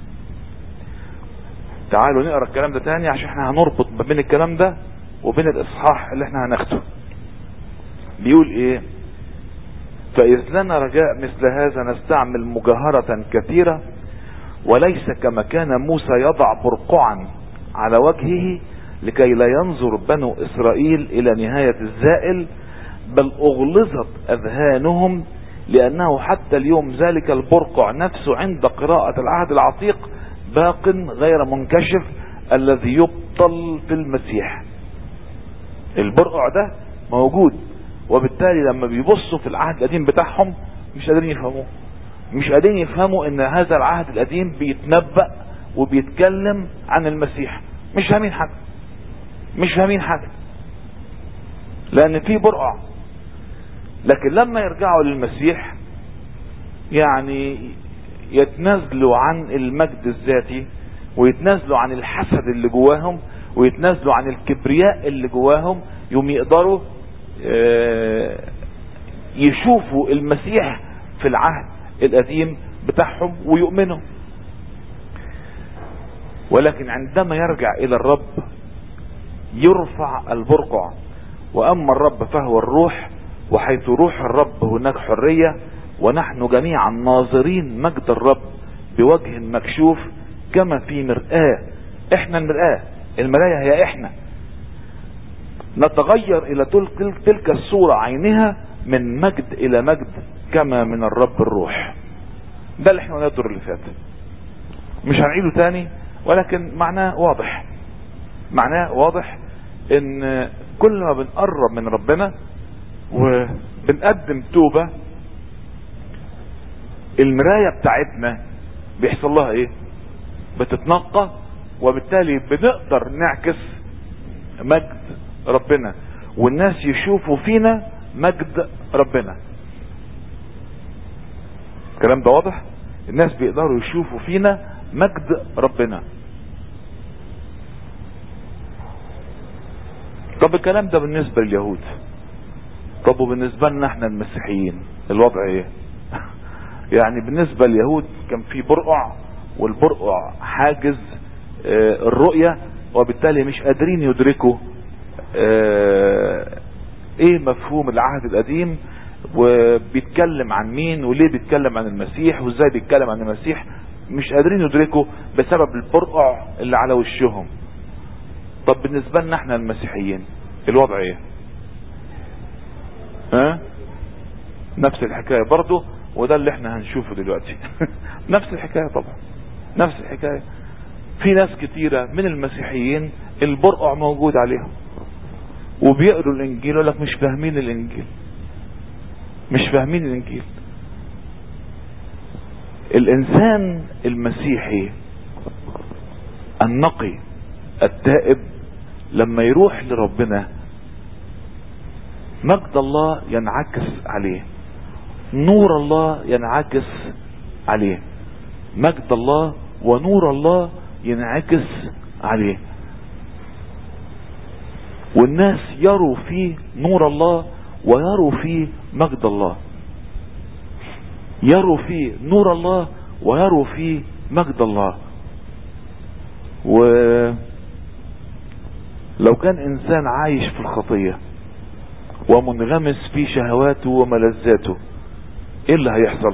تعالوا نقرا الكلام ده تاني عشان احنا هنربط ما بين الكلام ده وبين الاصحاح اللي احنا هناخده بيقول ايه فاذ لنا رجاء مثل هذا نستعمل مجاهرة كثيرة وليس كما كان موسى يضع برقعا على وجهه لكي لا ينظر بنو اسرائيل الى نهاية الزائل بل اغلظت اذهانهم لانه حتى اليوم ذلك البرقع نفسه عند قراءة العهد العتيق باق غير منكشف الذي يبطل في المسيح البرقع ده موجود وبالتالي لما بيبصوا في العهد القديم بتاعهم مش قادرين يفهموه مش قادرين يفهموا ان هذا العهد القديم بيتنبأ وبيتكلم عن المسيح مش فاهمين حاجة مش فاهمين حاجة لان في برقع لكن لما يرجعوا للمسيح يعني يتنازلوا عن المجد الذاتي ويتنازلوا عن الحسد اللي جواهم ويتنازلوا عن الكبرياء اللي جواهم يوم يقدروا يشوفوا المسيح في العهد القديم بتاعهم ويؤمنوا ولكن عندما يرجع الى الرب يرفع البرقع واما الرب فهو الروح وحيث روح الرب هناك حرية ونحن جميعا ناظرين مجد الرب بوجه مكشوف كما في مرآة احنا المرآة المراية هي احنا نتغير الى تلك, تلك الصورة عينها من مجد الى مجد كما من الرب الروح ده اللي احنا قلناه الدور اللي فات مش هنعيده تاني ولكن معناه واضح معناه واضح ان كل ما بنقرب من ربنا وبنقدم توبة المراية بتاعتنا بيحصل لها ايه بتتنقى وبالتالي بنقدر نعكس مجد ربنا والناس يشوفوا فينا مجد ربنا الكلام ده واضح الناس بيقدروا يشوفوا فينا مجد ربنا طب الكلام ده بالنسبة لليهود طب وبالنسبة لنا احنا المسيحيين الوضع ايه يعني بالنسبة لليهود كان في برقع والبرقع حاجز اه الرؤية وبالتالي مش قادرين يدركوا اه ايه مفهوم العهد القديم وبيتكلم عن مين وليه بيتكلم عن المسيح وازاي بيتكلم عن المسيح مش قادرين يدركوا بسبب البرقع اللي على وشهم طب بالنسبة لنا احنا المسيحيين الوضع ايه ها نفس الحكاية برضو وده اللي احنا هنشوفه دلوقتي نفس الحكاية طبعا نفس الحكاية في ناس كتيرة من المسيحيين البرقع موجود عليهم وبيقروا الانجيل يقول لك مش فاهمين الانجيل مش فاهمين الانجيل الانسان المسيحي النقي التائب لما يروح لربنا مجد الله ينعكس عليه نور الله ينعكس عليه مجد الله ونور الله ينعكس عليه والناس يروا فيه نور الله ويروا فيه مجد الله يروا فيه نور الله ويروا فيه مجد الله و لو كان انسان عايش في الخطية ومنغمس في شهواته وملذاته ايه اللي هيحصل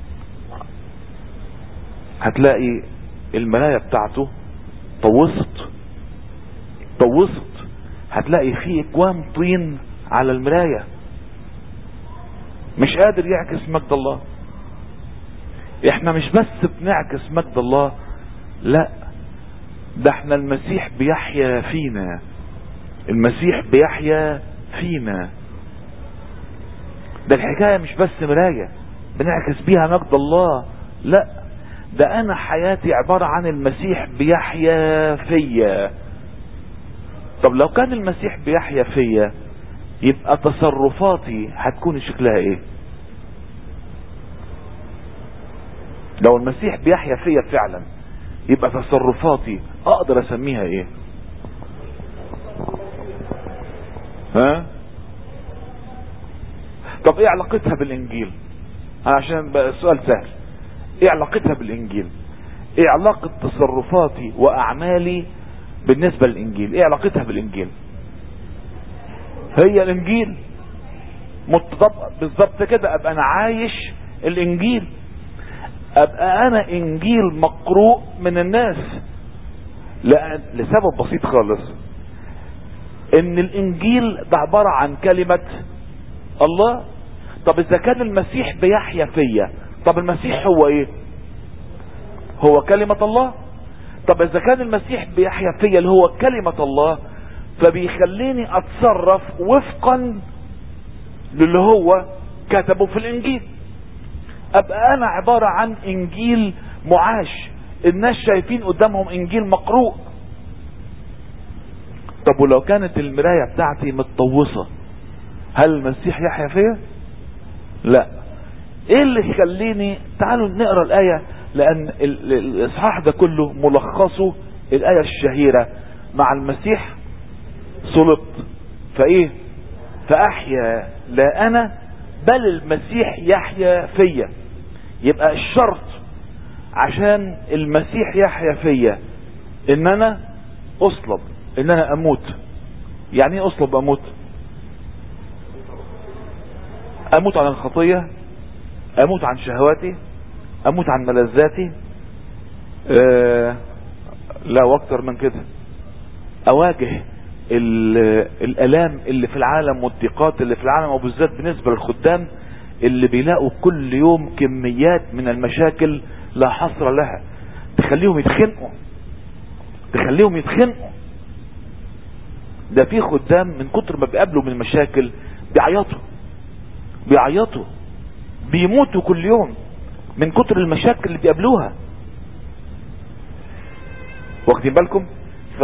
هتلاقي المراية بتاعته طوست طوست هتلاقي فيه اكوام طين على المراية مش قادر يعكس مجد الله احنا مش بس بنعكس مجد الله لا ده احنا المسيح بيحيا فينا المسيح بيحيا فينا ده الحكاية مش بس مراية بنعكس بيها مجد الله لا ده انا حياتي عبارة عن المسيح بيحيا فيا طب لو كان المسيح بيحيا فيا يبقى تصرفاتي هتكون شكلها ايه لو المسيح بيحيا فيا فعلا يبقى تصرفاتي اقدر اسميها ايه ها طب ايه علاقتها بالانجيل عشان بقى السؤال سهل ايه علاقتها بالانجيل ايه علاقة تصرفاتي واعمالي بالنسبة للانجيل ايه علاقتها بالانجيل هي الانجيل متطبق بالظبط كده ابقى انا عايش الانجيل ابقى انا انجيل مقروء من الناس لأن لسبب بسيط خالص ان الانجيل ده عبارة عن كلمة الله طب اذا كان المسيح بيحيا فيا طب المسيح هو ايه هو كلمة الله طب اذا كان المسيح بيحيا فيا اللي هو كلمة الله فبيخليني اتصرف وفقا للي هو كتبه في الانجيل ابقى انا عبارة عن انجيل معاش الناس شايفين قدامهم انجيل مقروء طب ولو كانت المراية بتاعتي متطوسة هل المسيح يحيا فيا لا ايه اللي يخليني تعالوا نقرا الايه لان ال- ال- الاصحاح ده كله ملخصه الايه الشهيره مع المسيح صلبت فايه فاحيا لا انا بل المسيح يحيا فيا يبقى الشرط عشان المسيح يحيا فيا ان انا اصلب ان انا اموت يعني ايه اصلب اموت اموت عن الخطية اموت عن شهواتي اموت عن ملذاتي آه لا واكتر من كده اواجه ال- الالام اللي في العالم والضيقات اللي في العالم وبالذات بالنسبة للخدام اللي بيلاقوا كل يوم كميات من المشاكل لا حصر لها تخليهم يتخنقوا تخليهم يتخنقوا ده في خدام من كتر ما بيقابلوا من المشاكل بيعيطوا بيعيطوا بيموتوا كل يوم من كتر المشاكل اللي بيقابلوها واخدين بالكم ف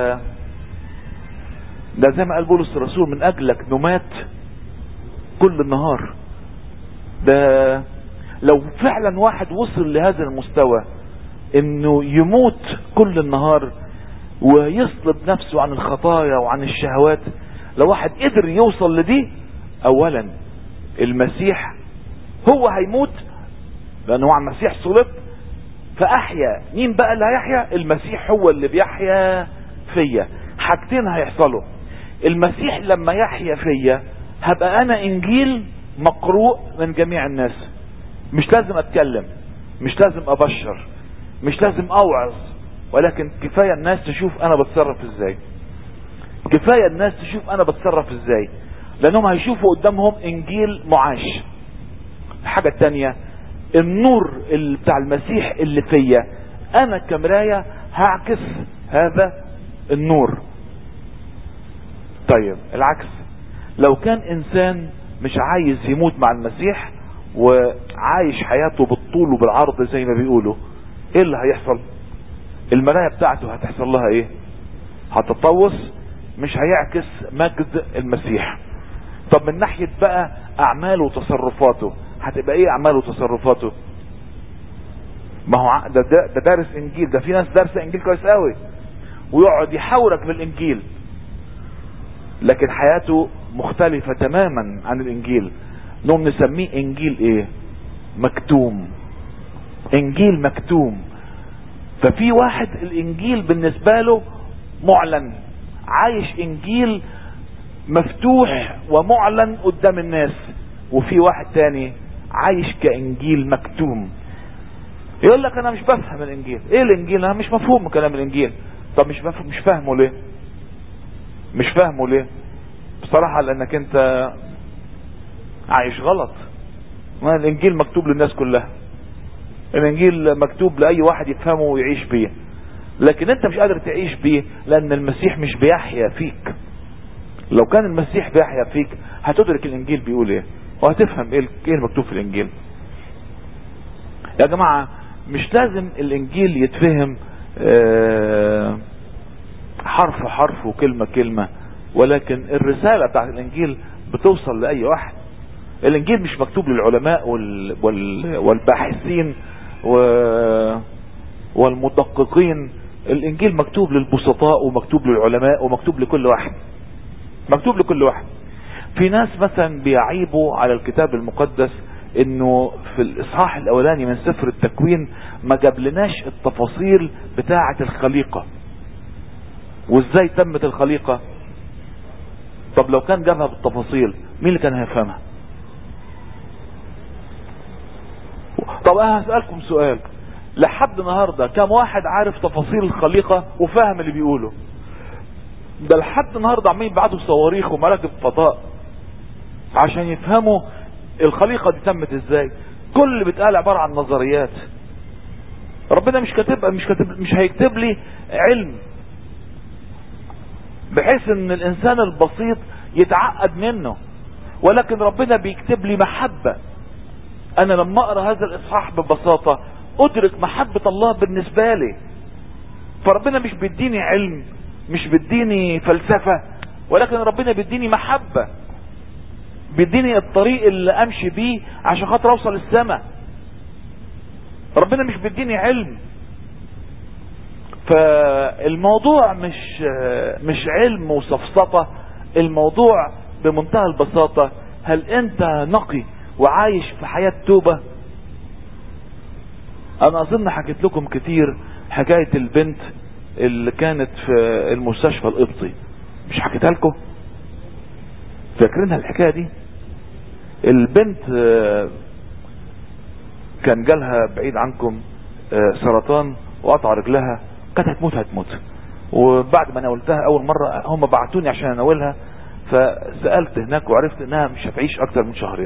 ده زي ما قال بولس الرسول من اجلك نمات كل النهار ده لو فعلا واحد وصل لهذا المستوى انه يموت كل النهار ويصلب نفسه عن الخطايا وعن الشهوات لو واحد قدر يوصل لدي اولا المسيح هو هيموت لانه هو المسيح صلب فاحيا مين بقى اللي هيحيا المسيح هو اللي بيحيا فيا حاجتين هيحصلوا المسيح لما يحيا فيا هبقى انا انجيل مقروء من جميع الناس مش لازم اتكلم مش لازم ابشر مش لازم اوعظ ولكن كفاية الناس تشوف انا بتصرف ازاي كفاية الناس تشوف انا بتصرف ازاي لانهم هيشوفوا قدامهم انجيل معاش الحاجة التانية النور اللي بتاع المسيح اللي فيا انا كمراية هعكس هذا النور طيب العكس لو كان انسان مش عايز يموت مع المسيح وعايش حياته بالطول وبالعرض زي ما بيقولوا ايه اللي هيحصل المراية بتاعته هتحصل لها ايه هتطوس مش هيعكس مجد المسيح طب من ناحية بقى اعماله وتصرفاته هتبقى ايه اعماله وتصرفاته ما هو ده, ده, ده دارس انجيل ده في ناس دارسه انجيل كويس قوي ويقعد يحاورك بالانجيل لكن حياته مختلفة تماما عن الانجيل نقوم نسميه انجيل ايه مكتوم انجيل مكتوم ففي واحد الانجيل بالنسبة له معلن عايش انجيل مفتوح ومعلن قدام الناس وفي واحد تاني عايش كانجيل مكتوم يقول لك انا مش بفهم الانجيل ايه الانجيل انا مش مفهوم من كلام الانجيل طب مش بفهم مش فاهمه ليه مش فاهمه ليه بصراحة لانك انت عايش غلط ما الانجيل مكتوب للناس كلها الانجيل مكتوب لاي واحد يفهمه ويعيش بيه لكن انت مش قادر تعيش بيه لان المسيح مش بيحيا فيك لو كان المسيح بيحيا فيك هتدرك الانجيل بيقول ايه وهتفهم ايه ايه المكتوب في الانجيل يا جماعة مش لازم الانجيل يتفهم اه حرف حرف وكلمة كلمة ولكن الرسالة بتاعت الانجيل بتوصل لاي واحد الانجيل مش مكتوب للعلماء وال وال والباحثين و والمدققين الانجيل مكتوب للبسطاء ومكتوب للعلماء ومكتوب لكل واحد مكتوب لكل واحد في ناس مثلا بيعيبوا على الكتاب المقدس انه في الاصحاح الاولاني من سفر التكوين ما جابلناش التفاصيل بتاعة الخليقة وازاي تمت الخليقة طب لو كان جابها بالتفاصيل مين اللي كان هيفهمها طب انا هسألكم سؤال لحد النهاردة كم واحد عارف تفاصيل الخليقة وفاهم اللي بيقوله ده لحد النهاردة عمالين يبعتوا صواريخ ومراكب فضاء عشان يفهموا الخليقة دي تمت ازاي كل اللي بيتقال عبارة عن نظريات ربنا مش كاتب مش كاتب مش هيكتب لي علم بحيث ان الانسان البسيط يتعقد منه ولكن ربنا بيكتب لي محبة انا لما اقرا هذا الاصحاح ببساطة ادرك محبة الله بالنسبة لي فربنا مش بيديني علم مش بيديني فلسفة ولكن ربنا بيديني محبة بيديني الطريق اللي امشي بيه عشان خاطر اوصل السماء ربنا مش بيديني علم فالموضوع مش مش علم وسفسطة الموضوع بمنتهى البساطة هل انت نقي وعايش في حياة توبة انا اظن حكيت لكم كتير حكاية البنت اللي كانت في المستشفى القبطي مش حكيتها لكم فاكرينها الحكاية دي البنت كان جالها بعيد عنكم سرطان وقطع رجلها كانت هتموت هتموت وبعد ما ناولتها اول مرة هم بعتوني عشان اناولها فسألت هناك وعرفت انها مش هتعيش اكتر من شهرين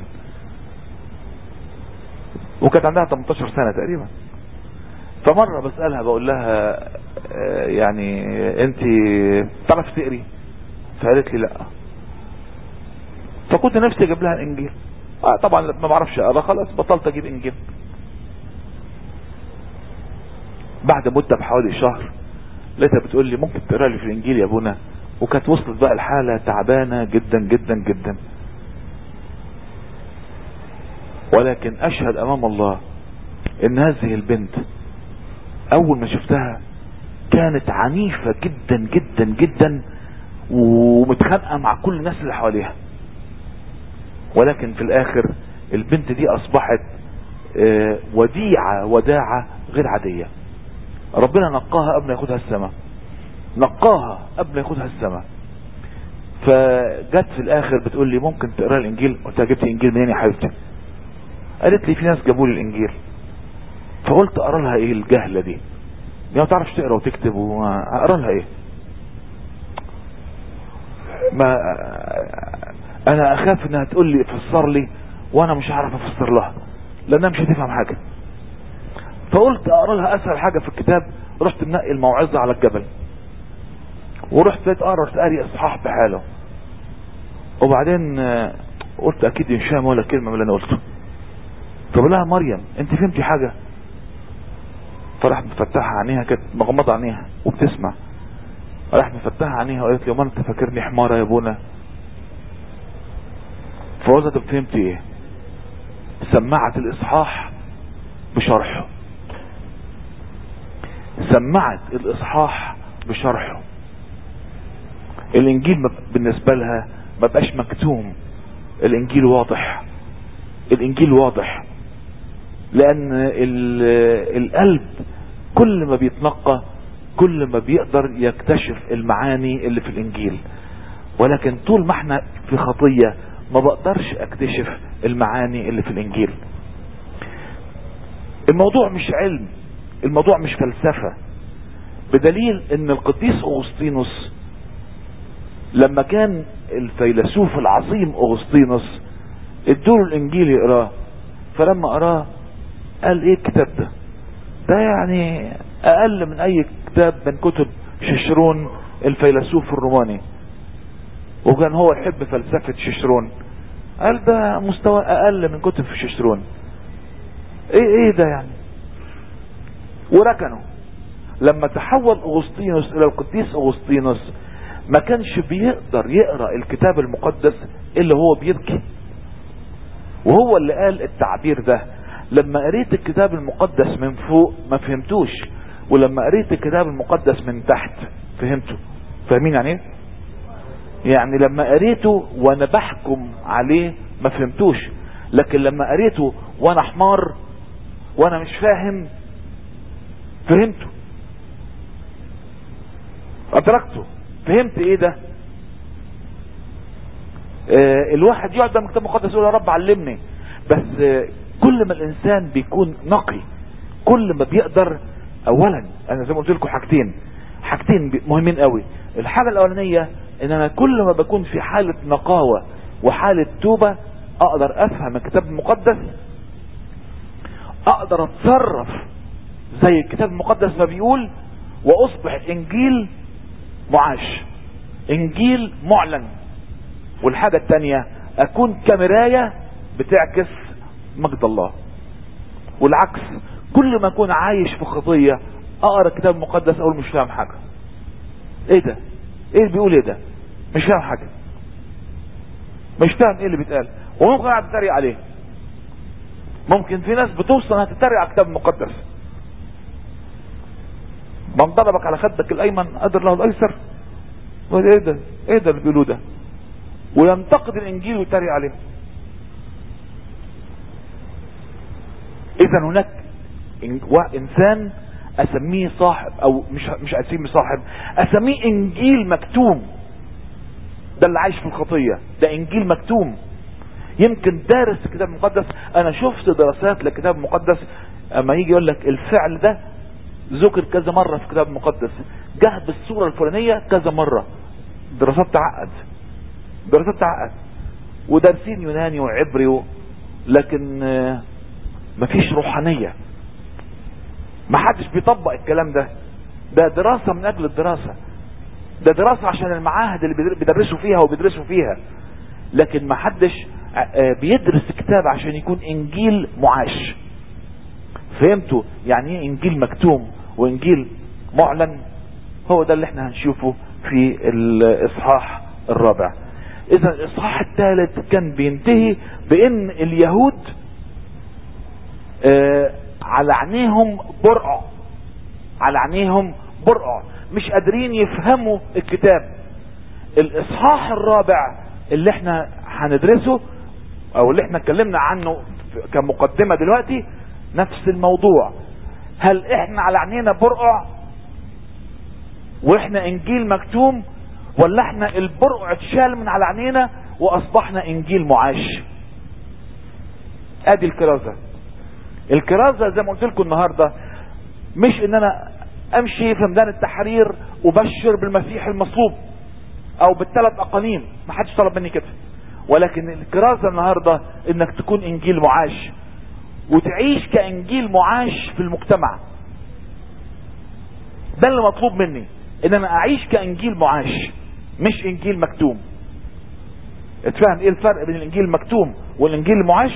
وكانت عندها 18 سنة تقريبا فمرة بسألها بقول لها يعني انت تعرف تقري فقالت لي لا فكنت نفسي اجيب لها الانجيل آه طبعا ما بعرفش اقرا خلاص بطلت اجيب انجيل بعد مدة بحوالي شهر لقيتها بتقول لي ممكن تقرا لي في الانجيل يا ابونا وكانت وصلت بقى الحاله تعبانه جدا جدا جدا ولكن اشهد امام الله ان هذه البنت اول ما شفتها كانت عنيفة جدا جدا جدا ومتخانقة مع كل الناس اللي حواليها ولكن في الاخر البنت دي اصبحت آه، وديعة وداعة غير عادية ربنا نقاها قبل ما ياخدها السماء نقاها قبل ما ياخدها السماء فجت في الاخر بتقول لي ممكن تقرا الانجيل قلت لها جبت انجيل منين يا حبيبتي قالت لي في ناس جابوا لي الانجيل فقلت اقرا لها ايه الجهله دي دي ما تعرفش تقرا وتكتب واقرا لها ايه ما انا اخاف انها تقول لي فسر لي وانا مش هعرف افسر لها لانها مش هتفهم حاجه فقلت اقرا لها اسهل حاجه في الكتاب رحت منقي الموعظه على الجبل ورحت لقيت اقرا رحت قاري اصحاح بحاله وبعدين آه، قلت اكيد مش فاهم ولا كلمه من اللي انا قلته فبقول لها مريم انت فهمتي حاجه فراح مفتحها عينيها كانت مغمضه عينيها وبتسمع راح مفتحها عينيها وقالت لي ما انت فاكرني حماره يا ابونا فقلت طب فهمتي ايه سمعت الاصحاح بشرحه سمعت الاصحاح بشرحه الانجيل ما- بالنسبه لها ما بقاش مكتوم الانجيل واضح الانجيل واضح لان ال- القلب كل ما بيتنقى كل ما بيقدر يكتشف المعاني اللي في الانجيل ولكن طول ما احنا في خطية ما بقدرش اكتشف المعاني اللي في الانجيل الموضوع مش علم الموضوع مش فلسفة بدليل ان القديس اغسطينوس لما كان الفيلسوف العظيم اغسطينوس ادوله الانجيل يقراه فلما قراه قال ايه الكتاب ده ده يعني اقل من اي كتاب من كتب ششرون الفيلسوف الروماني وكان هو يحب فلسفة ششرون قال ده مستوى اقل من كتب ششرون ايه ايه ده يعني وركنه لما تحول اغسطينوس الى القديس اغسطينوس ما كانش بيقدر يقرا الكتاب المقدس الا هو بيبكي وهو اللي قال التعبير ده لما قريت الكتاب المقدس من فوق ما فهمتوش ولما قريت الكتاب المقدس من تحت فهمته فاهمين يعني ايه يعني لما قريته وانا بحكم عليه ما فهمتوش لكن لما قريته وانا حمار وانا مش فاهم فهمته ادركته فهمت ايه ده آه الواحد يقعد قدام الكتاب المقدس يقول يا رب علمني بس آه كل ما الانسان بيكون نقي كل ما بيقدر اولا انا زي ما قلت لكم حاجتين حاجتين بي- مهمين قوي الحاجه الاولانيه ان انا كل ما بكون في حاله نقاوه وحاله توبه اقدر افهم الكتاب المقدس اقدر اتصرف زي الكتاب المقدس ما بيقول واصبح انجيل معاش انجيل معلن والحاجة التانية اكون كمراية بتعكس مجد الله والعكس كل ما اكون عايش في خطية اقرا الكتاب المقدس اقول مش فاهم حاجة ايه ده ايه اللي بيقول ايه ده مش فاهم حاجة مش فاهم ايه اللي بيتقال وممكن قاعد تتريق عليه ممكن في ناس بتوصل انها تتريق على الكتاب المقدس من ضربك على خدك الايمن قدر له الايسر يقول ايه ده ايه ده اللي بيقولوه ده وينتقد الانجيل ويتريق عليه اذا هناك إن- وا- انسان اسميه صاحب او مش مش اسميه صاحب اسميه انجيل مكتوم ده اللي عايش في الخطيه ده انجيل مكتوم يمكن دارس الكتاب المقدس انا شفت دراسات للكتاب المقدس اما يجي يقول لك الفعل ده ذكر كذا مرة في الكتاب المقدس جه بالصورة الفلانية كذا مرة دراسات تعقد دراسات تعقد ودارسين يوناني وعبري و... لكن آه، مفيش روحانية محدش بيطبق الكلام ده ده دراسة من اجل الدراسة ده دراسة عشان المعاهد اللي بيدر- بيدرسوا فيها وبيدرسوا فيها لكن محدش آه، بيدرس كتاب عشان يكون انجيل معاش فهمتوا يعني ايه انجيل مكتوم وانجيل معلن هو ده اللي احنا هنشوفه في الاصحاح الرابع اذا الاصحاح الثالث كان بينتهي بان اليهود آه على عينيهم برقع على عينيهم برقع مش قادرين يفهموا الكتاب الاصحاح الرابع اللي احنا هندرسه او اللي احنا اتكلمنا عنه كمقدمة دلوقتي نفس الموضوع هل احنا على عينينا برقع واحنا انجيل مكتوم ولا احنا البرقع اتشال من على عينينا واصبحنا انجيل معاش ادي الكرازة الكرازة زي ما قلت لكم النهاردة مش ان انا امشي في ميدان التحرير وبشر بالمسيح المصلوب او بالثلاث اقانيم ما حدش طلب مني كده ولكن الكرازة النهاردة انك تكون انجيل معاش وتعيش كانجيل معاش في المجتمع ده اللي مطلوب مني ان انا اعيش كانجيل معاش مش انجيل مكتوم اتفهم ايه الفرق بين الانجيل المكتوم والانجيل المعاش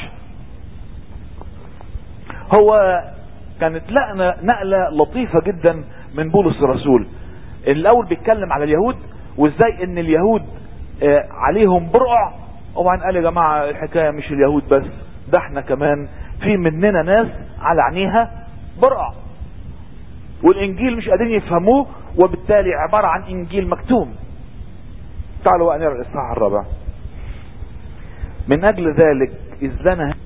هو كانت نقلة, نقلة لطيفة جدا من بولس الرسول الاول بيتكلم على اليهود وازاي ان اليهود آه عليهم برقع وبعدين قال يا جماعة الحكاية مش اليهود بس ده احنا كمان في مننا ناس على عينيها برقع والانجيل مش قادرين يفهموه وبالتالي عبارة عن انجيل مكتوم تعالوا بقى نقرا الاصحاح الرابع من اجل ذلك اذ لنا